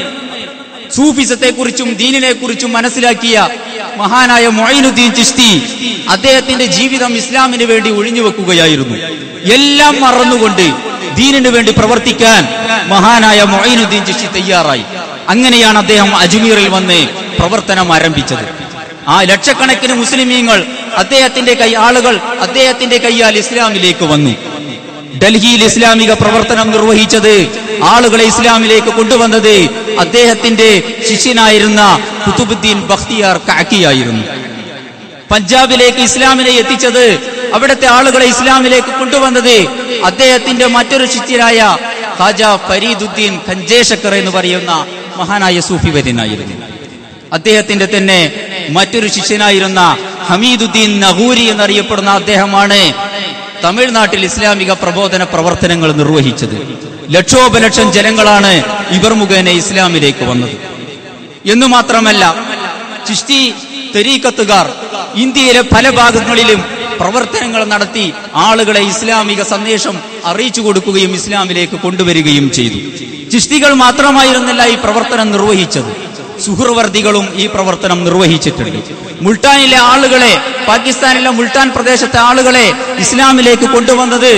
സൂഫിസത്തെ കുറിച്ചും ദീനിനെ കുറിച്ചും മനസ്സിലാക്കിയ മഹാനായ മൊയ്നുദ്ദീൻ ചിസ്തി അദ്ദേഹത്തിന്റെ ജീവിതം ഇസ്ലാമിന് വേണ്ടി ഒഴിഞ്ഞു വെക്കുകയായിരുന്നു എല്ലാം മറന്നുകൊണ്ട് ദീനിന് വേണ്ടി പ്രവർത്തിക്കാൻ മഹാനായ മൊയ്നുദ്ദീൻ ചിസ്തി തയ്യാറായി അങ്ങനെയാണ് അദ്ദേഹം അജ്മീറിൽ വന്ന് പ്രവർത്തനം ആരംഭിച്ചത് ആ ലക്ഷക്കണക്കിന് മുസ്ലിമീങ്ങൾ അദ്ദേഹത്തിന്റെ കൈ ആളുകൾ അദ്ദേഹത്തിന്റെ കൈയാൽ ഇസ്ലാമിലേക്ക് വന്നു ഡൽഹിയിൽ ഇസ്ലാമിക പ്രവർത്തനം നിർവഹിച്ചത് ആളുകളെ ഇസ്ലാമിലേക്ക് കൊണ്ടുവന്നത് അദ്ദേഹത്തിന്റെ ശിഷ്യനായിരുന്ന കുത്തുബുദ്ദീൻ ബഖ്തിയാർ കാക്കിയായിരുന്നു പഞ്ചാബിലേക്ക് ഇസ്ലാമിനെ എത്തിച്ചത് അവിടുത്തെ ആളുകളെ ഇസ്ലാമിലേക്ക് കൊണ്ടുവന്നത് അദ്ദേഹത്തിന്റെ മറ്റൊരു ശിഷ്യനായ ഖാജ ഫരീദുദ്ദീൻ ഖഞ്ചേഷക്കർ എന്ന് പറയുന്ന മഹാനായ സൂഫി വര്യനായിരുന്നു അദ്ദേഹത്തിന്റെ തന്നെ മറ്റൊരു ശിഷ്യനായിരുന്ന ഹമീദുദ്ദീൻ നഗൂരി എന്നറിയപ്പെടുന്ന അദ്ദേഹമാണ് തമിഴ്നാട്ടിൽ ഇസ്ലാമിക പ്രബോധന പ്രവർത്തനങ്ങൾ നിർവഹിച്ചത് ലക്ഷോപലക്ഷം ജനങ്ങളാണ് ഇവർ മുഖേന ഇസ്ലാമിലേക്ക് വന്നത് എന്നു മാത്രമല്ല ചിഷ്ടി തെരീക്കത്തുകാർ ഇന്ത്യയിലെ പല ഭാഗങ്ങളിലും പ്രവർത്തനങ്ങൾ നടത്തി ആളുകളെ ഇസ്ലാമിക സന്ദേശം അറിയിച്ചു കൊടുക്കുകയും ഇസ്ലാമിലേക്ക് കൊണ്ടുവരികയും ചെയ്തു ചിഷ്ടികൾ മാത്രമായിരുന്നില്ല ഈ പ്രവർത്തനം നിർവഹിച്ചത് സുഹൃവർദികളും ഈ പ്രവർത്തനം നിർവഹിച്ചിട്ടുണ്ട് മുൾട്ടാനിലെ ആളുകളെ പാകിസ്ഥാനിലെ മുൾട്ടാൻ പ്രദേശത്തെ ആളുകളെ ഇസ്ലാമിലേക്ക് കൊണ്ടുവന്നത്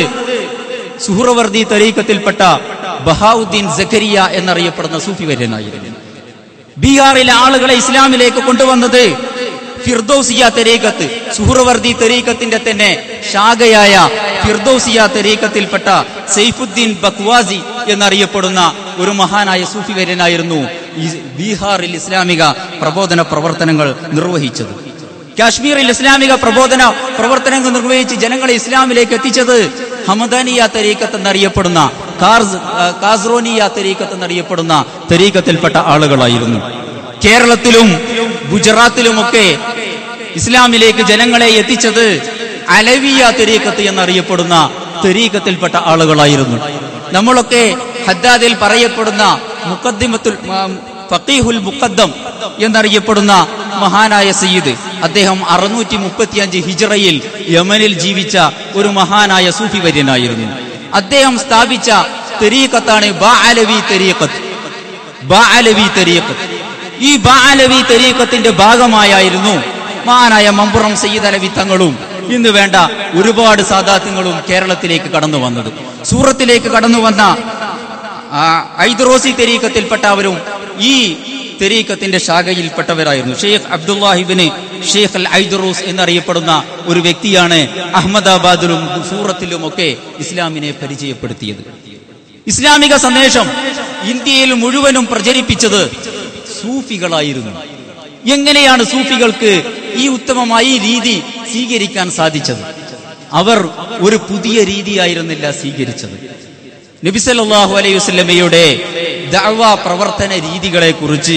സുഹൃവർദി തരീക്കത്തിൽപ്പെട്ട ബഹാവുദ്ദീൻ സഖരിയ എന്നറിയപ്പെടുന്ന സൂഫി വര്യനായിരുന്നു ബീഹാറിലെ ആളുകളെ ഇസ്ലാമിലേക്ക് കൊണ്ടുവന്നത് ഫിർദൌസിയ തെരീക്കത്ത് സുഹൃവർദി തെരീക്കത്തിന്റെ തന്നെ ശാഖയായ ഫിർദൌസിയ തെരീക്കത്തിൽപ്പെട്ട സൈഫുദ്ദീൻ ബക്വാസി എന്നറിയപ്പെടുന്ന ഒരു മഹാനായ സൂഫി വര്യനായിരുന്നു ഈ ബീഹാറിൽ ഇസ്ലാമിക പ്രബോധന പ്രവർത്തനങ്ങൾ നിർവഹിച്ചത് കാശ്മീരിൽ ഇസ്ലാമിക പ്രബോധന പ്രവർത്തനങ്ങൾ നിർവഹിച്ച് ജനങ്ങളെ ഇസ്ലാമിലേക്ക് എത്തിച്ചത് ഹമദാനിയ തരീക്കത്ത് എന്നറിയപ്പെടുന്ന കാർസ് ആ, കാസ്റോനിയ തരീക്കത്ത് എന്നറിയപ്പെടുന്ന തരീക്കത്തിൽപ്പെട്ട ആളുകളായിരുന്നു കേരളത്തിലും ഗുജറാത്തിലുമൊക്കെ ഇസ്ലാമിലേക്ക് ജനങ്ങളെ എത്തിച്ചത് അലവിയ തെരീക്കത്ത് എന്നറിയപ്പെടുന്ന തെരീക്കത്തിൽപ്പെട്ട ആളുകളായിരുന്നു നമ്മളൊക്കെ ഹദ്ദാദിൽ പറയപ്പെടുന്ന മുഖദ്ദിമത്തുൽ ആ, ഫക്കീഹുൽ മുഖദ്ദം എന്നറിയപ്പെടുന്ന മഹാനായ സയ്യിദ് അദ്ദേഹം അറുന്നൂറ്റി മുപ്പത്തിയഞ്ച് ഹിജറയിൽ യമനിൽ ജീവിച്ച ഒരു മഹാനായ സൂഫി വര്യനായിരുന്നു അദ്ദേഹം സ്ഥാപിച്ച തെരീക്കത്താണ് ബാ അലവി തെരീക്കത്ത് ബാ അലവി തെരീക്കത്ത് ഈ ബാ അലവി തെരീക്കത്തിന്റെ ഭാഗമായായിരുന്നു മഹാനായ മമ്പുറം സയ്യിദ് അലവി തങ്ങളും ഇന്ന് വേണ്ട ഒരുപാട് സാദാത്യങ്ങളും കേരളത്തിലേക്ക് കടന്നു വന്നത് സൂറത്തിലേക്ക് കടന്നു വന്ന ആ, ഐദ്രോസി തെരീക്കത്തിൽപ്പെട്ടവരും ഈ തെരീക്കത്തിന്റെ ശാഖയിൽപ്പെട്ടവരായിരുന്നു ഷെയ്ഖ് അബ്ദുല്ലാഹിബിന് ഷെയ്ഖ് അൽ ഐദ്റൂസ് എന്നറിയപ്പെടുന്ന ഒരു വ്യക്തിയാണ് അഹമ്മദാബാദിലും സൂറത്തിലുമൊക്കെ ഇസ്ലാമിനെ പരിചയപ്പെടുത്തിയത് ഇസ്ലാമിക സന്ദേശം ഇന്ത്യയിൽ മുഴുവനും പ്രചരിപ്പിച്ചത് സൂഫികളായിരുന്നു എങ്ങനെയാണ് സൂഫികൾക്ക് ഈ ഉത്തമമായ ഈ രീതി സ്വീകരിക്കാൻ സാധിച്ചത് അവർ ഒരു പുതിയ രീതിയായിരുന്നില്ല സ്വീകരിച്ചത് നബിസല്ലാഹു അലൈഹി വസല്ലമയുടെ ദഅവ പ്രവർത്തന രീതികളെ കുറിച്ച്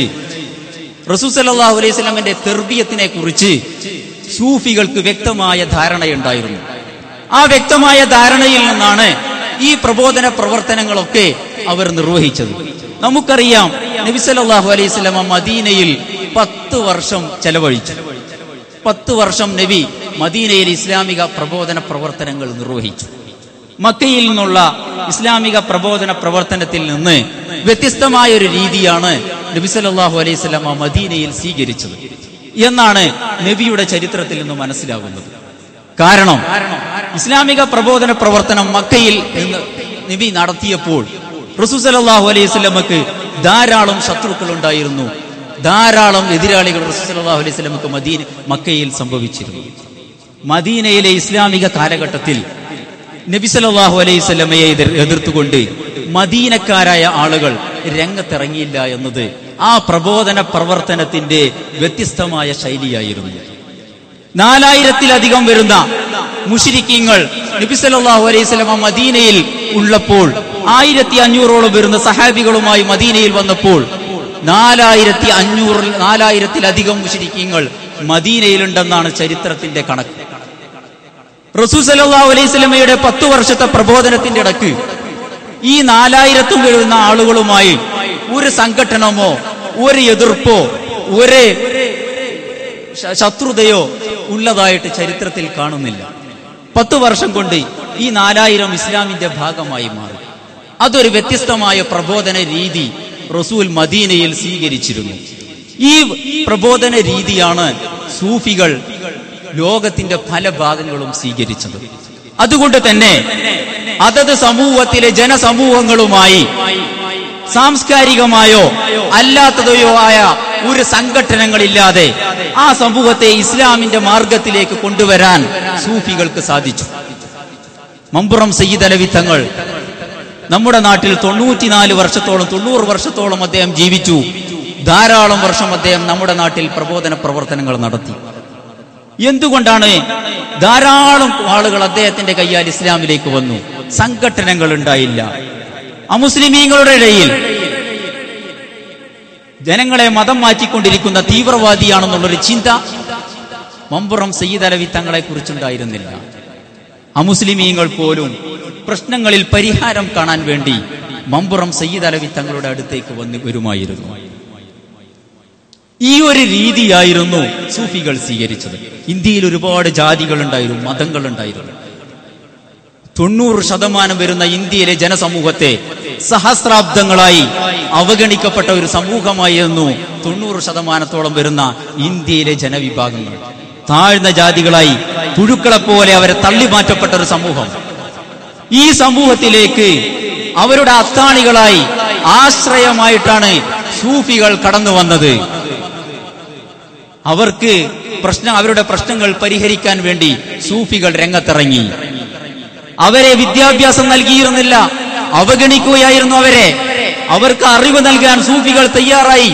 റസൂസല്ലാഹു അലൈഹി വസല്ലമന്റെ തെർബിയത്തിനെ കുറിച്ച് സൂഫികൾക്ക് വ്യക്തമായ ധാരണയുണ്ടായിരുന്നു ആ വ്യക്തമായ ധാരണയിൽ നിന്നാണ് ഈ പ്രബോധന പ്രവർത്തനങ്ങളൊക്കെ അവർ നിർവഹിച്ചത് നമുക്കറിയാം നബിസല്ലാഹു അലൈഹി വസല്ലമ മദീനയിൽ പത്ത് വർഷം ചെലവഴിച്ചു പത്ത് വർഷം നബി മദീനയിൽ ഇസ്ലാമിക പ്രബോധന പ്രവർത്തനങ്ങൾ നിർവഹിച്ചു മക്കയിൽ നിന്നുള്ള ഇസ്ലാമിക പ്രബോധന പ്രവർത്തനത്തിൽ നിന്ന് വ്യത്യസ്തമായ ഒരു രീതിയാണ് നബി സല്ലല്ലാഹു അലൈഹി സ്വലമ മദീനയിൽ സ്വീകരിച്ചത് എന്നാണ് നബിയുടെ ചരിത്രത്തിൽ നിന്ന് മനസ്സിലാകുന്നത് കാരണം ഇസ്ലാമിക പ്രബോധന പ്രവർത്തനം മക്കയിൽ നിന്ന് നബി നടത്തിയപ്പോൾ റസൂ സല്ലല്ലാഹു അലൈഹി സ്വലമക്ക് ധാരാളം ശത്രുക്കൾ ഉണ്ടായിരുന്നു ധാരാളം എതിരാളികൾ റസൂ സല്ലല്ലാഹു അലൈഹി സ്വലമക്ക് മദീന മക്കയിൽ സംഭവിച്ചിരുന്നു മദീനയിലെ ഇസ്ലാമിക കാലഘട്ടത്തിൽ നബി സല്ലല്ലാഹു അലൈഹി സ്വലമയെ എതിർ എതിർത്തുകൊണ്ട് മദീനക്കാരായ ആളുകൾ രംഗത്തിറങ്ങിയില്ല എന്നത് ആ പ്രബോധന പ്രവർത്തനത്തിന്റെ വ്യത്യസ്തമായ ശൈലിയായിരുന്നു നാലായിരത്തിലധികം വരുന്ന മുഷിരിക്കീങ്ങൾ നബി സല്ലല്ലാഹു അലൈഹി സ്വലമ മദീനയിൽ ഉള്ളപ്പോൾ ആയിരത്തി അഞ്ഞൂറോളം വരുന്ന സഹാബികളുമായി മദീനയിൽ വന്നപ്പോൾ നാലായിരത്തി അഞ്ഞൂറിൽ നാലായിരത്തിലധികം മുഷിരിക്കീങ്ങൾ മദീനയിലുണ്ടെന്നാണ് ചരിത്രത്തിന്റെ കണക്ക് റസൂ സല്ലല്ലാഹു അലൈഹി സ്വലമയുടെ പത്തു വർഷത്തെ പ്രബോധനത്തിന്റെ ഇടക്ക് ഈ നാലായിരത്തും വരുന്ന ആളുകളുമായി ഒരു സംഘടനമോ ഒരു എതിർപ്പോ ഒരു ശ- ശത്രുതയോ ഉള്ളതായിട്ട് ചരിത്രത്തിൽ കാണുന്നില്ല പത്ത് വർഷം കൊണ്ട് ഈ നാലായിരം ഇസ്ലാമിന്റെ ഭാഗമായി മാറി അതൊരു വ്യത്യസ്തമായ പ്രബോധന രീതി റസൂൽ മദീനയിൽ സ്വീകരിച്ചിരുന്നു ഈ പ്രബോധന രീതിയാണ് സൂഫികൾ ലോകത്തിന്റെ പല ഭാഗങ്ങളും സ്വീകരിച്ചത് അതുകൊണ്ട് തന്നെ അതത് സമൂഹത്തിലെ ജനസമൂഹങ്ങളുമായി സാംസ്കാരികമായോ അല്ലാത്തതയോ ആയ ഒരു സംഘടനകളില്ലാതെ ആ സമൂഹത്തെ ഇസ്ലാമിന്റെ മാർഗത്തിലേക്ക് കൊണ്ടുവരാൻ സൂഫികൾക്ക് സാധിച്ചു മമ്പുറം സയ്യിദ് അലവി തങ്ങൾ നമ്മുടെ നാട്ടിൽ തൊണ്ണൂറ്റിനാല് വർഷത്തോളം തൊണ്ണൂറ് വർഷത്തോളം അദ്ദേഹം ജീവിച്ചു ധാരാളം വർഷം അദ്ദേഹം നമ്മുടെ നാട്ടിൽ പ്രബോധന പ്രവർത്തനങ്ങൾ നടത്തി എന്തുകൊണ്ടാണ് ധാരാളം ആളുകൾ അദ്ദേഹത്തിന്റെ കയ്യാൽ ഇസ്ലാമിലേക്ക് വന്നു സംഘടനകൾ ഉണ്ടായില്ല അമുസ്ലിമീങ്ങളുടെ ഇടയിൽ ജനങ്ങളെ മതം മാറ്റിക്കൊണ്ടിരിക്കുന്ന തീവ്രവാദിയാണെന്നുള്ളൊരു ചിന്ത മമ്പുറം സയ്യിദ് അലവി തങ്ങളെ കുറിച്ചുണ്ടായിരുന്നില്ല അമുസ്ലിമീങ്ങൾ പോലും പ്രശ്നങ്ങളിൽ പരിഹാരം കാണാൻ വേണ്ടി മമ്പുറം സയ്യിദ് അലവി തങ്ങളുടെ അടുത്തേക്ക് വന്ന് വരുമായിരുന്നു ഈ ഒരു രീതിയായിരുന്നു സൂഫികൾ സ്വീകരിച്ചത് ഇന്ത്യയിൽ ഒരുപാട് ജാതികൾ ഉണ്ടായിരുന്നു മതങ്ങൾ ഉണ്ടായിരുന്നു തൊണ്ണൂറ് ശതമാനം വരുന്ന ഇന്ത്യയിലെ ജനസമൂഹത്തെ സഹസ്രാബ്ദങ്ങളായി അവഗണിക്കപ്പെട്ട ഒരു സമൂഹമായിരുന്നു തൊണ്ണൂറ് ശതമാനത്തോളം വരുന്ന ഇന്ത്യയിലെ ജനവിഭാഗങ്ങൾ താഴ്ന്ന ജാതികളായി പുഴുക്കളെ പോലെ അവരെ തള്ളിമാറ്റപ്പെട്ട ഒരു സമൂഹം ഈ സമൂഹത്തിലേക്ക് അവരുടെ അത്താണികളായി ആശ്രയമായിട്ടാണ് സൂഫികൾ കടന്നു വന്നത് അവർക്ക് പ്രശ്നം അവരുടെ പ്രശ്നങ്ങൾ പരിഹരിക്കാൻ വേണ്ടി സൂഫികൾ രംഗത്തിറങ്ങി അവരെ വിദ്യാഭ്യാസം നൽകിയിരുന്നില്ല അവഗണിക്കുകയായിരുന്നു അവരെ അവർക്ക് അറിവ് നൽകാൻ സൂഫികൾ തയ്യാറായി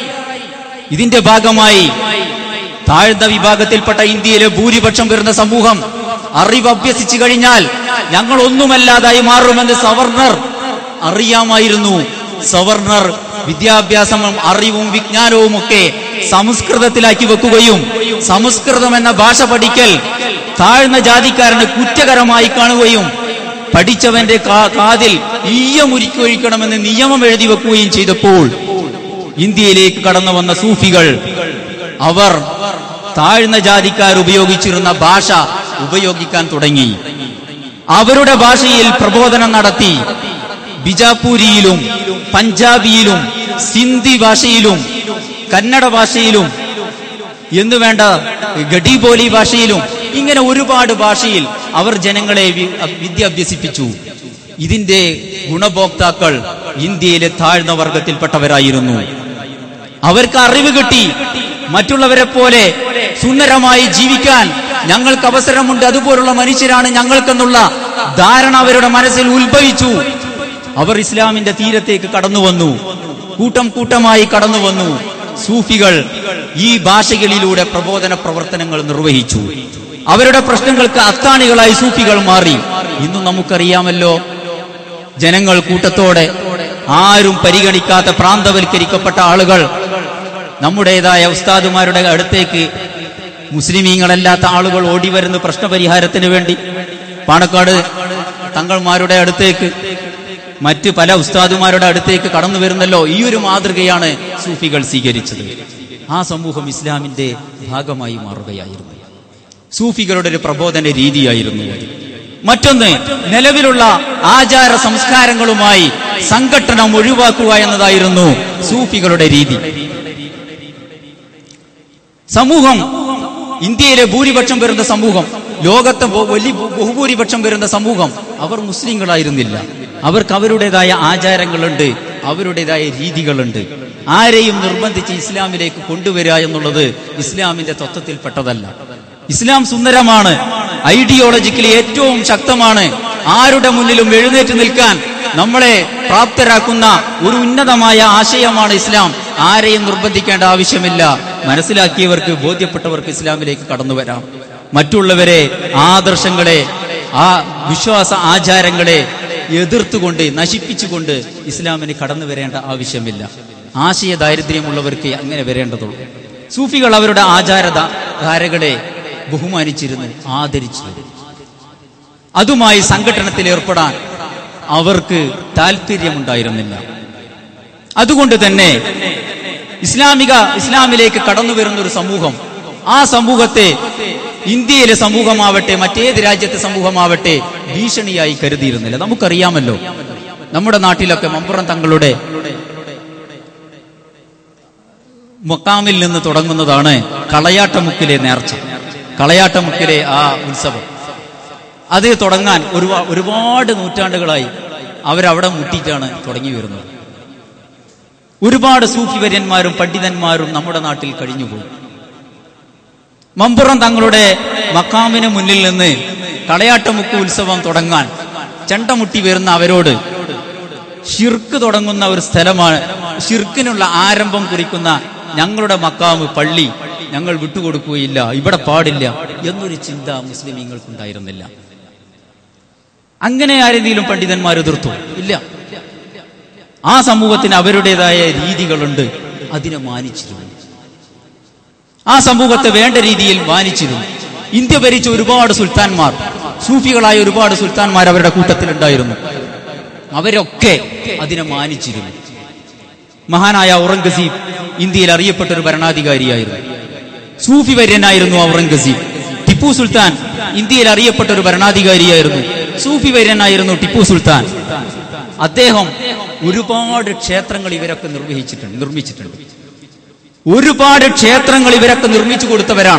ഇതിന്റെ ഭാഗമായി താഴ്ന്ന വിഭാഗത്തിൽപ്പെട്ട ഇന്ത്യയിലെ ഭൂരിപക്ഷം വരുന്ന സമൂഹം അറിവ് അഭ്യസിച്ചു കഴിഞ്ഞാൽ ഞങ്ങൾ ഒന്നുമല്ലാതായി മാറുമെന്ന് സവർണർ അറിയാമായിരുന്നു സവർണർ വിദ്യാഭ്യാസവും അറിവും വിജ്ഞാനവും ഒക്കെ സംസ്കൃതത്തിലാക്കി വെക്കുകയും സംസ്കൃതം എന്ന ഭാഷ പഠിക്കൽ താഴ്ന്ന ജാതിക്കാരന് കുറ്റകരമായി കാണുകയും പഠിച്ചവന്റെ കാ- കാതിൽ ഈയമുരിക്കൊഴിക്കണമെന്ന് നിയമം എഴുതി വെക്കുകയും ചെയ്തപ്പോൾ ഇന്ത്യയിലേക്ക് കടന്നു വന്ന സൂഫികൾ അവർ താഴ്ന്ന ജാതിക്കാർ ഉപയോഗിച്ചിരുന്ന ഭാഷ ഉപയോഗിക്കാൻ തുടങ്ങി അവരുടെ ഭാഷയിൽ പ്രബോധനം നടത്തി ബിജാപൂരിയിലും പഞ്ചാബിയിലും സിന്ധി ഭാഷയിലും കന്നഡ ഭാഷയിലും എന്ന് വേണ്ട ഗഡിബോലി ഭാഷയിലും ഇങ്ങനെ ഒരുപാട് ഭാഷയിൽ അവർ ജനങ്ങളെ വി- വിദ്യ അഭ്യസിപ്പിച്ചു ഇതിന്റെ ഗുണഭോക്താക്കൾ ഇന്ത്യയിലെ താഴ്ന്ന വർഗത്തിൽപ്പെട്ടവരായിരുന്നു അവർക്ക് അറിവ് കിട്ടി മറ്റുള്ളവരെ പോലെ സുന്ദരമായി ജീവിക്കാൻ ഞങ്ങൾക്ക് അവസരമുണ്ട് അതുപോലുള്ള മനുഷ്യരാണ് ഞങ്ങൾക്കെന്നുള്ള ധാരണ അവരുടെ മനസ്സിൽ ഉത്ഭവിച്ചു അവർ ഇസ്ലാമിന്റെ തീരത്തേക്ക് കടന്നു വന്നു കൂട്ടം കൂട്ടമായി കടന്നു വന്നു സൂഫികൾ ഈ ഭാഷകളിലൂടെ പ്രബോധന പ്രവർത്തനങ്ങൾ നിർവഹിച്ചു അവരുടെ പ്രശ്നങ്ങൾക്ക് അത്താണികളായി സൂഫികൾ മാറി ഇന്നും നമുക്കറിയാമല്ലോ ജനങ്ങൾ കൂട്ടത്തോടെ ആരും പരിഗണിക്കാത്ത പ്രാന്തവൽക്കരിക്കപ്പെട്ട ആളുകൾ നമ്മുടേതായ ഉസ്താദുമാരുടെ അടുത്തേക്ക് മുസ്ലിമീങ്ങളല്ലാത്ത ആളുകൾ ഓടി വരുന്ന പ്രശ്നപരിഹാരത്തിന് വേണ്ടി പാണക്കാട് തങ്ങൾമാരുടെ അടുത്തേക്ക് മറ്റ് പല ഉസ്താദുമാരുടെ അടുത്തേക്ക് കടന്നു വരുന്നല്ലോ ഈ ഒരു മാതൃകയാണ് സൂഫികൾ സ്വീകരിച്ചത് ആ സമൂഹം ഇസ്ലാമിന്റെ ഭാഗമായി മാറുകയായിരുന്നു സൂഫികളുടെ ഒരു പ്രബോധന രീതിയായിരുന്നു അത് മറ്റൊന്ന് നിലവിലുള്ള ആചാര സംസ്കാരങ്ങളുമായി സംഘട്ടനം ഒഴിവാക്കുക എന്നതായിരുന്നു സൂഫികളുടെ രീതി സമൂഹം ഇന്ത്യയിലെ ഭൂരിപക്ഷം വരുന്ന സമൂഹം ലോകത്തെ ബഹു- വലിയ ബഹു- ബഹുഭൂരിപക്ഷം വരുന്ന സമൂഹം അവർ മുസ്ലിങ്ങളായിരുന്നില്ല അവർക്ക് അവരുടേതായ ആചാരങ്ങളുണ്ട് അവരുടേതായ രീതികളുണ്ട് ആരെയും നിർബന്ധിച്ച് ഇസ്ലാമിലേക്ക് കൊണ്ടുവരിക എന്നുള്ളത് ഇസ്ലാമിന്റെ തത്വത്തിൽപ്പെട്ടതല്ല ഇസ്ലാം സുന്ദരമാണ് ഐഡിയോളജിക്കലി ഏറ്റവും ശക്തമാണ് ആരുടെ മുന്നിലും എഴുന്നേറ്റ് നിൽക്കാൻ നമ്മളെ പ്രാപ്തരാക്കുന്ന ഒരു ഉന്നതമായ ആശയമാണ് ഇസ്ലാം ആരെയും നിർബന്ധിക്കേണ്ട ആവശ്യമില്ല മനസ്സിലാക്കിയവർക്ക് ബോധ്യപ്പെട്ടവർക്ക് ഇസ്ലാമിലേക്ക് കടന്നു വരാം മറ്റുള്ളവരെ ആദർശങ്ങളെ ആ വിശ്വാസ ആചാരങ്ങളെ എതിർത്തുകൊണ്ട് നശിപ്പിച്ചുകൊണ്ട് ഇസ്ലാമിന് കടന്നു വരേണ്ട ആവശ്യമില്ല ആശയ ദാരിദ്ര്യമുള്ളവർക്ക് അങ്ങനെ വരേണ്ടതുള്ളൂ സൂഫികൾ അവരുടെ ആചാര ധാരകളെ ബഹുമാനിച്ചിരുന്നു ആദരിച്ചിരുന്നു അതുമായി സംഘടനത്തിൽ ഏർപ്പെടാൻ അവർക്ക് താല്പര്യമുണ്ടായിരുന്നില്ല അതുകൊണ്ട് തന്നെ ഇസ്ലാമിക ഇസ്ലാമിലേക്ക് കടന്നു വരുന്ന ഒരു സമൂഹം ആ സമൂഹത്തെ ഇന്ത്യയിലെ സമൂഹമാവട്ടെ മറ്റേത് രാജ്യത്തെ സമൂഹമാവട്ടെ ഭീഷണിയായി കരുതിയിരുന്നില്ല നമുക്കറിയാമല്ലോ നമ്മുടെ നാട്ടിലൊക്കെ മമ്പുറം തങ്ങളുടെ മക്കാമിൽ നിന്ന് തുടങ്ങുന്നതാണ് കളയാട്ടമുക്കിലെ നേർച്ച കളയാട്ടമുക്കിലെ ആ ഉത്സവം അത് തുടങ്ങാൻ ഒരു ഒരുപാട് നൂറ്റാണ്ടുകളായി അവരവിടെ മുട്ടിയിട്ടാണ് തുടങ്ങി വരുന്നത് ഒരുപാട് സൂഫിവര്യന്മാരും പണ്ഡിതന്മാരും നമ്മുടെ നാട്ടിൽ കഴിഞ്ഞുപോയി മമ്പുറം തങ്ങളുടെ മക്കാമിന് മുന്നിൽ നിന്ന് കളയാട്ടമുക്ക് ഉത്സവം തുടങ്ങാൻ ചെണ്ടമുട്ടി വരുന്ന അവരോട് ഷിർക്ക് തുടങ്ങുന്ന ഒരു സ്ഥലമാണ് ഷിർക്കിനുള്ള ആരംഭം കുറിക്കുന്ന ഞങ്ങളുടെ മക്കാമ് പള്ളി ഞങ്ങൾ വിട്ടുകൊടുക്കുകയില്ല ഇവിടെ പാടില്ല എന്നൊരു ചിന്ത മുസ്ലിമീങ്ങൾക്കുണ്ടായിരുന്നില്ല അങ്ങനെ ആരെങ്കിലും പണ്ഡിതന്മാർ എതിർത്തു ഇല്ല ആ സമൂഹത്തിന് അവരുടേതായ രീതികളുണ്ട് അതിനെ മാനിച്ചിരുന്നു ആ സമൂഹത്തെ വേണ്ട രീതിയിൽ മാനിച്ചിരുന്നു ഇന്ത്യ ഭരിച്ച ഒരുപാട് സുൽത്താൻമാർ സൂഫികളായ ഒരുപാട് സുൽത്താൻമാർ അവരുടെ കൂട്ടത്തിലുണ്ടായിരുന്നു അവരൊക്കെ അതിനെ മാനിച്ചിരുന്നു മഹാനായ ഔറംഗസീബ് ഇന്ത്യയിൽ അറിയപ്പെട്ട ഒരു ഭരണാധികാരിയായിരുന്നു സൂഫി വര്യനായിരുന്നു ഔറംഗസീബ് ടിപ്പു സുൽത്താൻ ഇന്ത്യയിൽ അറിയപ്പെട്ട ഒരു ഭരണാധികാരിയായിരുന്നു സൂഫി വര്യനായിരുന്നു ടിപ്പു സുൽത്താൻ അദ്ദേഹം ഒരുപാട് ക്ഷേത്രങ്ങൾ ഇവരൊക്കെ നിർവഹിച്ചിട്ടുണ്ട് നിർമ്മിച്ചിട്ടുണ്ട് ഒരുപാട് ക്ഷേത്രങ്ങൾ ഇവരൊക്കെ നിർമ്മിച്ചു കൊടുത്തവരാണ്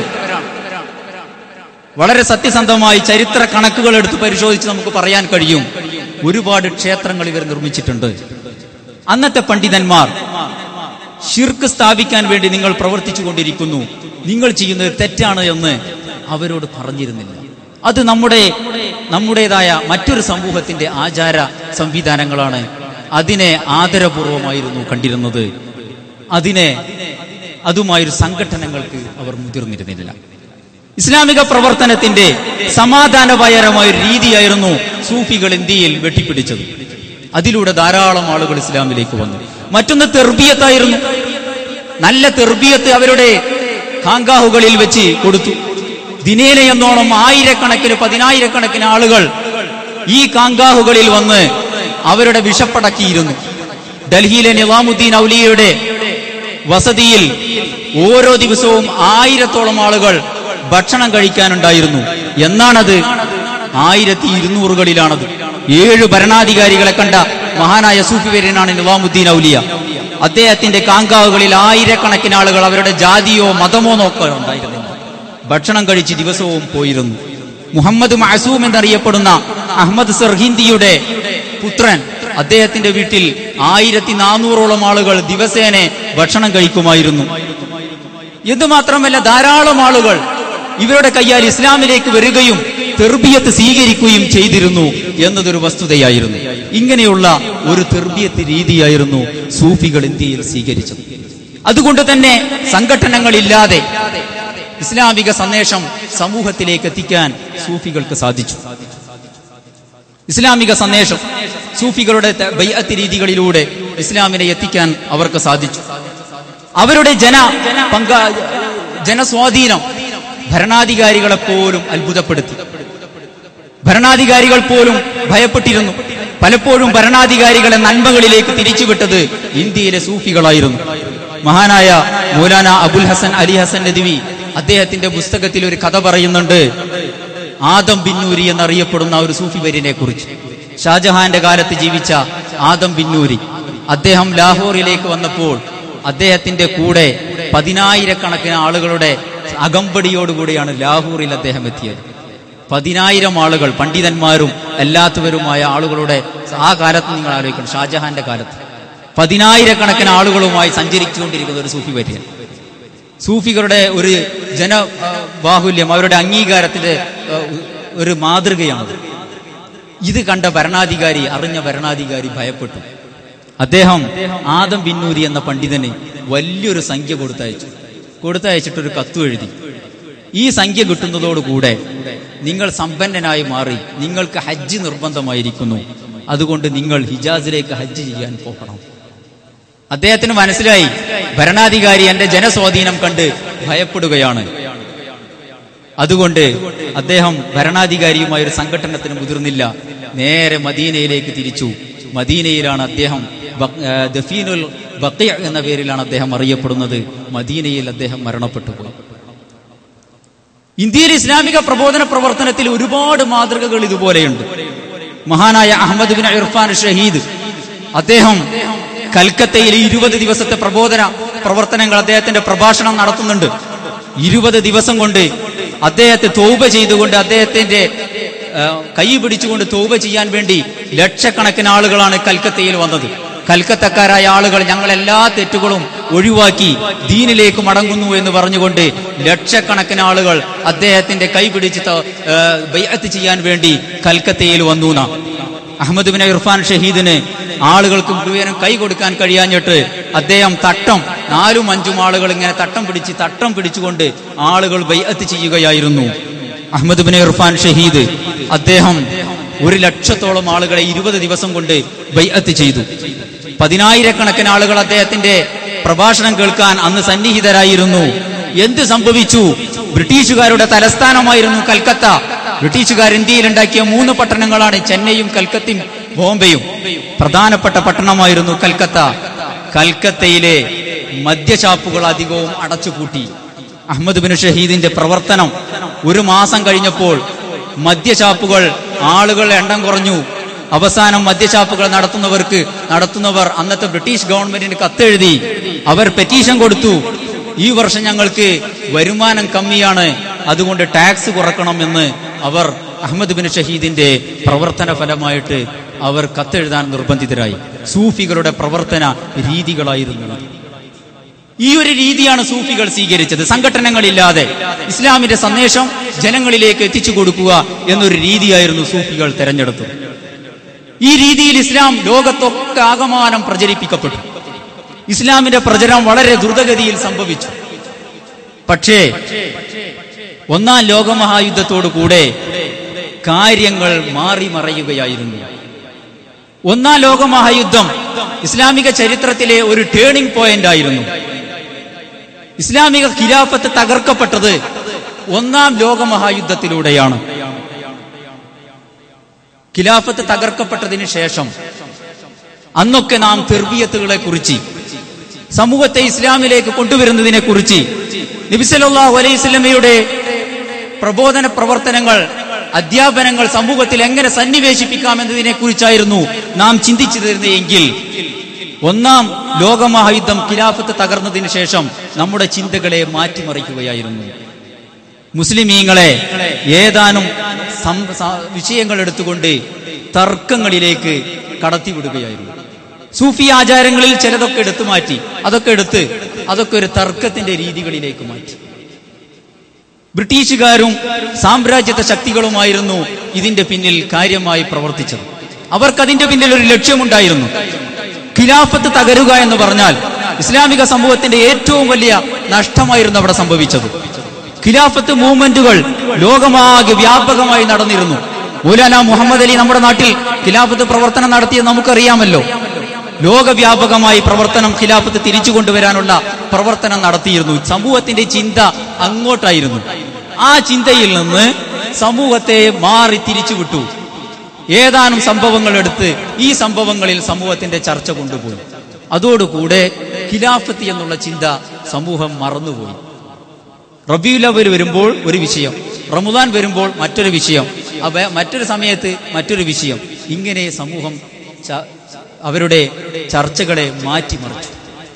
വളരെ സത്യസന്ധമായി ചരിത്ര കണക്കുകൾ എടുത്ത് പരിശോധിച്ച് നമുക്ക് പറയാൻ കഴിയും ഒരുപാട് ക്ഷേത്രങ്ങൾ ഇവർ നിർമ്മിച്ചിട്ടുണ്ട് അന്നത്തെ പണ്ഡിതന്മാർ ഷിർക്ക് സ്ഥാപിക്കാൻ വേണ്ടി നിങ്ങൾ പ്രവർത്തിച്ചു കൊണ്ടിരിക്കുന്നു നിങ്ങൾ ചെയ്യുന്നത് തെറ്റാണ് എന്ന് അവരോട് പറഞ്ഞിരുന്നില്ല അത് നമ്മുടെ നമ്മുടേതായ മറ്റൊരു സമൂഹത്തിന്റെ ആചാര സംവിധാനങ്ങളാണ് അതിനെ ആദരപൂർവമായിരുന്നു കണ്ടിരുന്നത് അതിനെ അതുമായൊരു സംഘടനകൾക്ക് അവർ മുതിർന്നിരുന്നില്ല ഇസ്ലാമിക പ്രവർത്തനത്തിന്റെ സമാധാനപരമായ ഒരു രീതിയായിരുന്നു സൂഫികൾ ഇന്ത്യയിൽ വെട്ടിപ്പിടിച്ചത് അതിലൂടെ ധാരാളം ആളുകൾ ഇസ്ലാമിലേക്ക് വന്നു മറ്റൊന്ന് തെർബിയത്തായിരുന്നു നല്ല തെർബിയത്ത് അവരുടെ കാങ്കാഹുകളിൽ വെച്ച് കൊടുത്തു ദിനേന എന്നോണം ആയിരക്കണക്കിന് പതിനായിരക്കണക്കിന് ആളുകൾ ഈ കാങ്കാഹുകളിൽ വന്ന് അവരുടെ വിഷപ്പടക്കിയിരുന്നു ഡൽഹിയിലെ നിവാമുദ്ദീൻ ഔലിയയുടെ വസതിയിൽ ഓരോ ദിവസവും ആയിരത്തോളം ആളുകൾ ഭക്ഷണം കഴിക്കാനുണ്ടായിരുന്നു എന്നാണത് ആയിരത്തി ഇരുന്നൂറുകളിലാണത് ഏഴ് ഭരണാധികാരികളെ കണ്ട മഹാനായ സൂഫിവര്യനാണ് നിവാമുദ്ദീൻ ഔലിയ അദ്ദേഹത്തിന്റെ കാങ്കാവുകളിൽ ആയിരക്കണക്കിന് ആളുകൾ അവരുടെ ജാതിയോ മതമോ നോക്കാൻ ഉണ്ടായിരുന്നില്ല ഭക്ഷണം കഴിച്ച് ദിവസവും പോയിരുന്നു മുഹമ്മദ് മഅസൂം എന്നറിയപ്പെടുന്ന അഹമ്മദ് സർഹിന്ദിയുടെ പുത്രൻ അദ്ദേഹത്തിന്റെ വീട്ടിൽ ആയിരത്തി നാനൂറോളം ആളുകൾ ദിവസേന ഭക്ഷണം കഴിക്കുമായിരുന്നു എന്തുമാത്രമല്ല ധാരാളം ആളുകൾ ഇവരുടെ കയ്യാൽ ഇസ്ലാമിലേക്ക് വരികയും തെർബിയത്ത് സ്വീകരിക്കുകയും ചെയ്തിരുന്നു എന്നതൊരു വസ്തുതയായിരുന്നു ഇങ്ങനെയുള്ള ഒരു തെർബിയത്ത് രീതിയായിരുന്നു സൂഫികൾ ഇന്ത്യയിൽ സ്വീകരിച്ചത് അതുകൊണ്ട് തന്നെ സംഘടനകളില്ലാതെ ഇസ്ലാമിക സന്ദേശം സമൂഹത്തിലേക്ക് എത്തിക്കാൻ സൂഫികൾക്ക് സാധിച്ചു ഇസ്ലാമിക സന്ദേശം സൂഫികളുടെ ത- ബൈഅത്ത് രീതികളിലൂടെ ഇസ്ലാമിനെ എത്തിക്കാൻ അവർക്ക് സാധിച്ചു അവരുടെ ജന പങ്ക ജനസ്വാധീനം ഭരണാധികാരികളെ പോലും അത്ഭുതപ്പെടുത്തി ഭരണാധികാരികൾ പോലും ഭയപ്പെട്ടിരുന്നു പലപ്പോഴും ഭരണാധികാരികളെ നന്മകളിലേക്ക് തിരിച്ചുവിട്ടത് ഇന്ത്യയിലെ സൂഫികളായിരുന്നു മഹാനായ മൗലാന അബുൽ ഹസൻ അലി ഹസൻ നദിവി അദ്ദേഹത്തിന്റെ പുസ്തകത്തിൽ ഒരു കഥ പറയുന്നുണ്ട് ആദം ബിന്നൂരി എന്നറിയപ്പെടുന്ന ഒരു സൂഫി വര്യനെ കുറിച്ച് ഷാജഹാന്റെ കാലത്ത് ജീവിച്ച ആദം ബിന്നൂരി അദ്ദേഹം ലാഹോറിലേക്ക് വന്നപ്പോൾ അദ്ദേഹത്തിന്റെ കൂടെ പതിനായിരക്കണക്കിന് ആളുകളുടെ അകമ്പടിയോടുകൂടിയാണ് ലാഹോറിൽ അദ്ദേഹം എത്തിയത് പതിനായിരം ആളുകൾ പണ്ഡിതന്മാരും അല്ലാത്തവരുമായ ആളുകളുടെ ആ കാലത്ത് നിങ്ങൾ ആലോചിക്കണം ഷാജഹാന്റെ കാലത്ത് പതിനായിരക്കണക്കിന് ആളുകളുമായി സഞ്ചരിച്ചുകൊണ്ടിരിക്കുന്ന ഒരു സൂഫി വര്യൻ സൂഫികളുടെ ഒരു ജന ആ, ബാഹുല്യം അവരുടെ അംഗീകാരത്തിന്റെ ആ, ഒരു മാതൃകയാണത് ഇത് കണ്ട ഭരണാധികാരി അറിഞ്ഞ ഭരണാധികാരി ഭയപ്പെട്ടു അദ്ദേഹം ആദം ബിന്നൂരി എന്ന പണ്ഡിതന് വലിയൊരു സംഖ്യ കൊടുത്തയച്ചു കൊടുത്തയച്ചിട്ട് ഒരു കത്തു എഴുതി ഈ സംഖ്യ കിട്ടുന്നതോടുകൂടെ നിങ്ങൾ സമ്പന്നനായി മാറി നിങ്ങൾക്ക് ഹജ്ജ് നിർബന്ധമായിരിക്കുന്നു അതുകൊണ്ട് നിങ്ങൾ ഹിജാസിലേക്ക് ഹജ്ജ് ചെയ്യാൻ പോകണം അദ്ദേഹത്തിന് മനസ്സിലായി ഭരണാധികാരി എന്റെ ജനസ്വാധീനം കണ്ട് ഭയപ്പെടുകയാണ് അതുകൊണ്ട് അദ്ദേഹം ഭരണാധികാരിയുമായ ഒരു സംഘടനത്തിന് മുതിർന്നില്ല നേരെ മദീനയിലേക്ക് തിരിച്ചു മദീനയിലാണ് അദ്ദേഹം ബ- ആ, ദഫീനുൽ ബക്കയ എന്ന പേരിലാണ് അദ്ദേഹം അറിയപ്പെടുന്നത് മദീനയിൽ അദ്ദേഹം മരണപ്പെട്ടു പോയി ഇന്ത്യയിൽ ഇസ്ലാമിക പ്രബോധന പ്രവർത്തനത്തിൽ ഒരുപാട് മാതൃകകൾ ഇതുപോലെയുണ്ട് മഹാനായ അഹമ്മദ് ബിൻ ഇർഫാൻ ഷഹീദ് അദ്ദേഹം കൽക്കത്തയിൽ ഇരുപത് ദിവസത്തെ പ്രബോധന പ്രവർത്തനങ്ങൾ അദ്ദേഹത്തിന്റെ പ്രഭാഷണം നടത്തുന്നുണ്ട് ഇരുപത് ദിവസം കൊണ്ട് അദ്ദേഹത്തെ തോപ ചെയ്തുകൊണ്ട് അദ്ദേഹത്തിന്റെ ആ, കൈ പിടിച്ചുകൊണ്ട് തോപ ചെയ്യാൻ വേണ്ടി ലക്ഷക്കണക്കിന് ആളുകളാണ് കൽക്കത്തയിൽ വന്നത് കൽക്കത്തക്കാരായ ആളുകൾ ഞങ്ങൾ എല്ലാ തെറ്റുകളും ഒഴിവാക്കി ദീനിലേക്ക് മടങ്ങുന്നു എന്ന് പറഞ്ഞുകൊണ്ട് ലക്ഷക്കണക്കിന് ആളുകൾ അദ്ദേഹത്തിന്റെ കൈ പിടിച്ച് ത- ആ, ബൈഅത്ത് ചെയ്യാൻ വേണ്ടി കൽക്കത്തയിൽ വന്നു നാം അഹമ്മദ് ബിൻ ഇർഫാൻ ഷഹീദിന് ആളുകൾക്ക് മുഴുവനും കൈ കൊടുക്കാൻ കഴിയാഞ്ഞിട്ട് അദ്ദേഹം തട്ടം നാലും അഞ്ചും ആളുകൾ ഇങ്ങനെ തട്ടം പിടിച്ച് തട്ടം പിടിച്ചുകൊണ്ട് ആളുകൾ ബൈഅത്ത് ചെയ്യുകയായിരുന്നു അഹമ്മദ് ബിൻ ഇർഫാൻ ഷഹീദ് അദ്ദേഹം ഒരു ലക്ഷത്തോളം ആളുകളെ ഇരുപത് ദിവസം കൊണ്ട് ബൈഅത്ത് ചെയ്തു പതിനായിരക്കണക്കിന് ആളുകൾ അദ്ദേഹത്തിന്റെ പ്രഭാഷണം കേൾക്കാൻ അന്ന് സന്നിഹിതരായിരുന്നു എന്ത് സംഭവിച്ചു ബ്രിട്ടീഷുകാരുടെ തലസ്ഥാനമായിരുന്നു കൽക്കത്ത ബ്രിട്ടീഷുകാർ ഇന്ത്യയിൽ ഉണ്ടാക്കിയ മൂന്ന് പട്ടണങ്ങളാണ് ചെന്നൈയും കൽക്കത്തയും ബോംബെയും പ്രധാനപ്പെട്ട പട്ടണമായിരുന്നു കൽക്കത്ത കൽക്കത്തയിലെ മദ്യഷാപ്പുകൾ അധികവും അടച്ചുപൂട്ടി അഹമ്മദ് ബിൻ ഷഹീദിന്റെ പ്രവർത്തനം ഒരു മാസം കഴിഞ്ഞപ്പോൾ മദ്യഷാപ്പുകൾ ആളുകൾ എണ്ണം കുറഞ്ഞു അവസാനം മദ്യഷാപ്പുകൾ നടത്തുന്നവർക്ക് നടത്തുന്നവർ അന്നത്തെ ബ്രിട്ടീഷ് ഗവൺമെന്റിന് കത്തെഴുതി അവർ പെറ്റീഷൻ കൊടുത്തു ഈ വർഷം ഞങ്ങൾക്ക് വരുമാനം കമ്മിയാണ് അതുകൊണ്ട് ടാക്സ് കുറക്കണം എന്ന് അവർ അഹമ്മദ് ബിൻ ഷഹീദിന്റെ പ്രവർത്തന ഫലമായിട്ട് അവർ കത്തെഴുതാൻ നിർബന്ധിതരായി സൂഫികളുടെ പ്രവർത്തന രീതികളായിരുന്നു അത്. ഈ ഒരു രീതിയാണ് സൂഫികൾ സ്വീകരിച്ചത് സംഘടനകളില്ലാതെ ഇസ്ലാമിന്റെ സന്ദേശം ജനങ്ങളിലേക്ക് എത്തിച്ചു കൊടുക്കുക എന്നൊരു രീതിയായിരുന്നു സൂഫികൾ തെരഞ്ഞെടുത്തത് ഈ രീതിയിൽ ഇസ്ലാം ലോകത്തൊക്കെ ആകമാനം പ്രചരിപ്പിക്കപ്പെട്ടു ഇസ്ലാമിന്റെ പ്രചരണം വളരെ ദ്രുതഗതിയിൽ സംഭവിച്ചു പക്ഷേ ഒന്നാം ലോകമഹായുദ്ധത്തോടു കൂടെ കാര്യങ്ങൾ മാറി മറയുകയായിരുന്നു ഒന്നാം ലോകമഹായുദ്ധം ഇസ്ലാമിക ചരിത്രത്തിലെ ഒരു ടേണിംഗ് പോയിന്റ് ആയിരുന്നു ഇസ്ലാമിക ഖിലാഫത്ത് തകർക്കപ്പെട്ടത് ഒന്നാം ലോകമഹായുദ്ധത്തിലൂടെയാണ് ഖിലാഫത്ത് തകർക്കപ്പെട്ടതിന് ശേഷം അന്നൊക്കെ നാം തെർബിയത്തുകളെ കുറിച്ച് സമൂഹത്തെ ഇസ്ലാമിലേക്ക് കൊണ്ടുവരുന്നതിനെ കുറിച്ച് നബിസലാഹു അലൈസ്ലമയുടെ പ്രബോധന പ്രവർത്തനങ്ങൾ അധ്യാപനങ്ങൾ സമൂഹത്തിൽ എങ്ങനെ സന്നിവേശിപ്പിക്കാം എന്നതിനെ കുറിച്ചായിരുന്നു നാം ചിന്തിച്ചിരുന്നത് എങ്കിൽ ഒന്നാം ലോകമഹായുദ്ധം ഖിലാഫത്ത് തകർന്നതിന് ശേഷം നമ്മുടെ ചിന്തകളെ മാറ്റിമറിക്കുകയായിരുന്നു മുസ്ലിമീങ്ങളെ ഏതാനും സം- സ- വിഷയങ്ങൾ എടുത്തുകൊണ്ട് തർക്കങ്ങളിലേക്ക് കടത്തിവിടുകയായിരുന്നു സൂഫി ആചാരങ്ങളിൽ ചിലതൊക്കെ എടുത്തു മാറ്റി അതൊക്കെ എടുത്ത് അതൊക്കെ ഒരു തർക്കത്തിന്റെ രീതികളിലേക്ക് മാറ്റി ബ്രിട്ടീഷുകാരും സാമ്രാജ്യത്വ ശക്തികളുമായിരുന്നു ഇതിന്റെ പിന്നിൽ കാര്യമായി പ്രവർത്തിച്ചത് അവർക്ക് അതിന്റെ പിന്നിൽ ഒരു ലക്ഷ്യമുണ്ടായിരുന്നു ഖിലാഫത്ത് തകരുക എന്ന് പറഞ്ഞാൽ ഇസ്ലാമിക സമൂഹത്തിന്റെ ഏറ്റവും വലിയ നഷ്ടമായിരുന്നു അവിടെ സംഭവിച്ചത് ഖിലാഫത്ത് മൂവ്മെന്റുകൾ ലോകമാകെ വ്യാപകമായി നടന്നിരുന്നു മൗലാന മുഹമ്മദ് അലി നമ്മുടെ നാട്ടിൽ ഖിലാഫത്ത് പ്രവർത്തനം നടത്തിയത് നമുക്കറിയാമല്ലോ ലോകവ്യാപകമായി പ്രവർത്തനം ഖിലാഫത്ത് തിരിച്ചു കൊണ്ടുവരാനുള്ള പ്രവർത്തനം നടത്തിയിരുന്നു സമൂഹത്തിന്റെ ചിന്ത അങ്ങോട്ടായിരുന്നു ആ ചിന്തയിൽ നിന്ന് സമൂഹത്തെ മാറി തിരിച്ചുവിട്ടു ഏതാനും സംഭവങ്ങൾ എടുത്ത് ഈ സംഭവങ്ങളിൽ സമൂഹത്തിന്റെ ചർച്ച കൊണ്ടുപോയി അതോടുകൂടെ ഖിലാഫത്ത് എന്നുള്ള ചിന്ത സമൂഹം മറന്നുപോയി റബിയുലവൽ വരുമ്പോൾ ഒരു വിഷയം റമുദാൻ വരുമ്പോൾ മറ്റൊരു വിഷയം അവ മറ്റൊരു സമയത്ത് മറ്റൊരു വിഷയം ഇങ്ങനെ സമൂഹം ച- അവരുടെ ചർച്ചകളെ മാറ്റിമറിച്ചു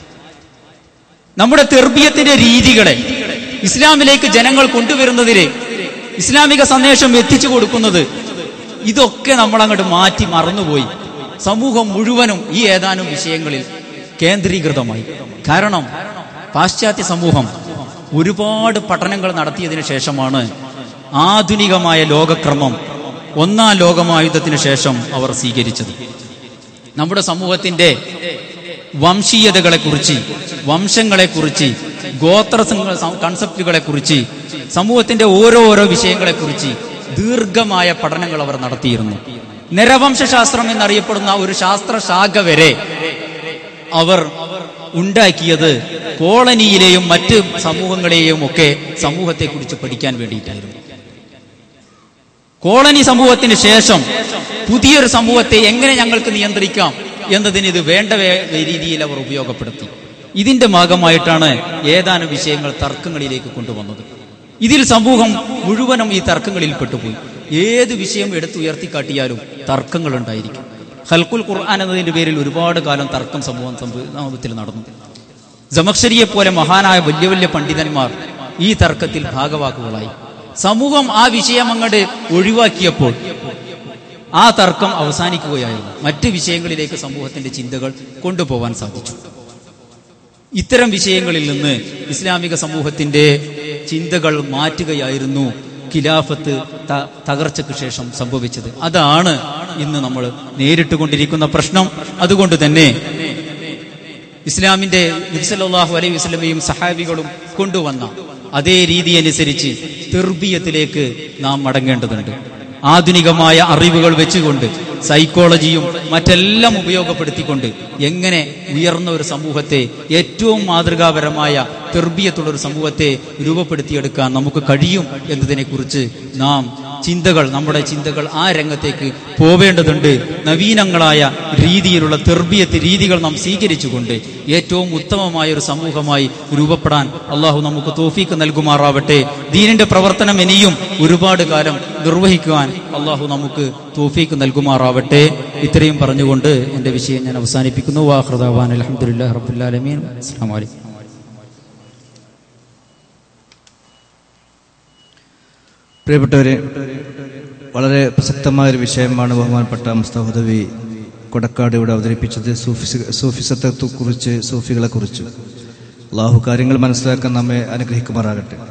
നമ്മുടെ തെർബിയത്തിന്റെ രീതികളെ ഇസ്ലാമിലേക്ക് ജനങ്ങൾ കൊണ്ടുവരുന്നതിന് ഇസ്ലാമിക സന്ദേശം എത്തിച്ചു കൊടുക്കുന്നത് ഇതൊക്കെ നമ്മൾ അങ്ങോട്ട് മാറ്റി മറന്നുപോയി സമൂഹം മുഴുവനും ഈ ഏതാനും വിഷയങ്ങളിൽ കേന്ദ്രീകൃതമായി കാരണം പാശ്ചാത്യ സമൂഹം ഒരുപാട് പഠനങ്ങൾ നടത്തിയതിനു ശേഷമാണ് ആധുനികമായ ലോകക്രമം ഒന്നാം ലോകമായുധത്തിന് ശേഷം അവർ സ്വീകരിച്ചത് നമ്മുടെ സമൂഹത്തിന്റെ വംശീയതകളെ കുറിച്ച് വംശങ്ങളെ കുറിച്ച് ഗോത്ര കൺസെപ്റ്റുകളെ കുറിച്ച് സമൂഹത്തിന്റെ ഓരോ ഓരോ വിഷയങ്ങളെ കുറിച്ച് ദീർഘമായ പഠനങ്ങൾ അവർ നടത്തിയിരുന്നു നിരവംശാസ്ത്രം എന്നറിയപ്പെടുന്ന ഒരു ശാസ്ത്രശാഖ വരെ അവർ ഉണ്ടാക്കിയത് കോളനിയിലെയും മറ്റ് സമൂഹങ്ങളെയും ഒക്കെ സമൂഹത്തെക്കുറിച്ച് പഠിക്കാൻ വേണ്ടിയിട്ടായിരുന്നു കോളനി സമൂഹത്തിന് ശേഷം പുതിയൊരു സമൂഹത്തെ എങ്ങനെ ഞങ്ങൾക്ക് നിയന്ത്രിക്കാം എന്നതിന് ഇത് വേണ്ട വേ- രീതിയിൽ അവർ ഉപയോഗപ്പെടുത്തി ഇതിന്റെ ഭാഗമായിട്ടാണ് ഏതാനും വിഷയങ്ങൾ തർക്കങ്ങളിലേക്ക് കൊണ്ടുവന്നത് ഇതിൽ സമൂഹം മുഴുവനും ഈ തർക്കങ്ങളിൽ പെട്ടുപോയി ഏത് വിഷയം എടുത്തുയർത്തിക്കാട്ടിയാലും തർക്കങ്ങൾ ഉണ്ടായിരിക്കും ഹൽക്കുൽ ഖുർആൻ എന്നതിന്റെ പേരിൽ ഒരുപാട് കാലം തർക്കം സമൂഹം സംഭ- സമൂഹത്തിൽ നടന്നു ജമക്ഷരിയെ പോലെ മഹാനായ വലിയ വലിയ പണ്ഡിതന്മാർ ഈ തർക്കത്തിൽ ഭാഗവാക്കുകളായി സമൂഹം ആ വിഷയം അങ്ങോട്ട് ഒഴിവാക്കിയപ്പോൾ ആ തർക്കം അവസാനിക്കുകയായിരുന്നു മറ്റ് വിഷയങ്ങളിലേക്ക് സമൂഹത്തിന്റെ ചിന്തകൾ കൊണ്ടുപോകാൻ സാധിച്ചു ഇത്തരം വിഷയങ്ങളിൽ നിന്ന് ഇസ്ലാമിക സമൂഹത്തിന്റെ ചിന്തകൾ മാറ്റുകയായിരുന്നു ഖിലാഫത്ത് ത- തകർച്ചയ്ക്ക് ശേഷം സംഭവിച്ചത് അതാണ് ഇന്ന് നമ്മൾ നേരിട്ട് കൊണ്ടിരിക്കുന്ന പ്രശ്നം അതുകൊണ്ട് തന്നെ ഇസ്ലാമിന്റെ നബ്സല്ലാഹു അലൈഹി വസ്ലമയും സഹാബികളും കൊണ്ടുവന്ന അതേ രീതി അനുസരിച്ച് തെർബിയത്തിലേക്ക് നാം മടങ്ങേണ്ടതുണ്ട് ആധുനികമായ അറിവുകൾ വെച്ചുകൊണ്ട് സൈക്കോളജിയും മറ്റെല്ലാം ഉപയോഗപ്പെടുത്തിക്കൊണ്ട് എങ്ങനെ ഉയർന്ന ഒരു സമൂഹത്തെ ഏറ്റവും മാതൃകാപരമായ തെർബിയത്തുള്ള ഒരു സമൂഹത്തെ രൂപപ്പെടുത്തിയെടുക്കാൻ നമുക്ക് കഴിയും എന്നതിനെക്കുറിച്ച് നാം ചിന്തകൾ നമ്മുടെ ചിന്തകൾ ആ രംഗത്തേക്ക് പോവേണ്ടതുണ്ട് നവീനങ്ങളായ രീതിയിലുള്ള തെർബിയത്ത് രീതികൾ നാം സ്വീകരിച്ചുകൊണ്ട് ഏറ്റവും ഉത്തമമായ ഒരു സമൂഹമായി രൂപപ്പെടാൻ അള്ളാഹു നമുക്ക് തോഫീക്ക് നൽകുമാറാവട്ടെ ദീനിന്റെ പ്രവർത്തനം ഇനിയും ഒരുപാട് കാലം നിർവഹിക്കുവാൻ അള്ളാഹു നമുക്ക് തോഫീക്ക് നൽകുമാറാവട്ടെ ഇത്രയും പറഞ്ഞുകൊണ്ട് എന്റെ വിഷയം ഞാൻ അവസാനിപ്പിക്കുന്നു വാഹൃദാൻ അലഹമുല്ലാ റബുല്ലാലമീൻ അസ്സാം വലൈക്കും പ്രിയപ്പെട്ടവരെ വളരെ പ്രസക്തമായ ഒരു വിഷയമാണ് ബഹുമാനപ്പെട്ട മുസ്തഫദവി കൊടക്കാട് ഇവിടെ അവതരിപ്പിച്ചത് സൂഫിസ സൂഫിസത്തെ കുറിച്ച് സൂഫികളെ കുറിച്ച് അള്ളാഹു കാര്യങ്ങൾ മനസ്സിലാക്കാൻ നമ്മെ അനുഗ്രഹിക്കുമാറാകട്ടെ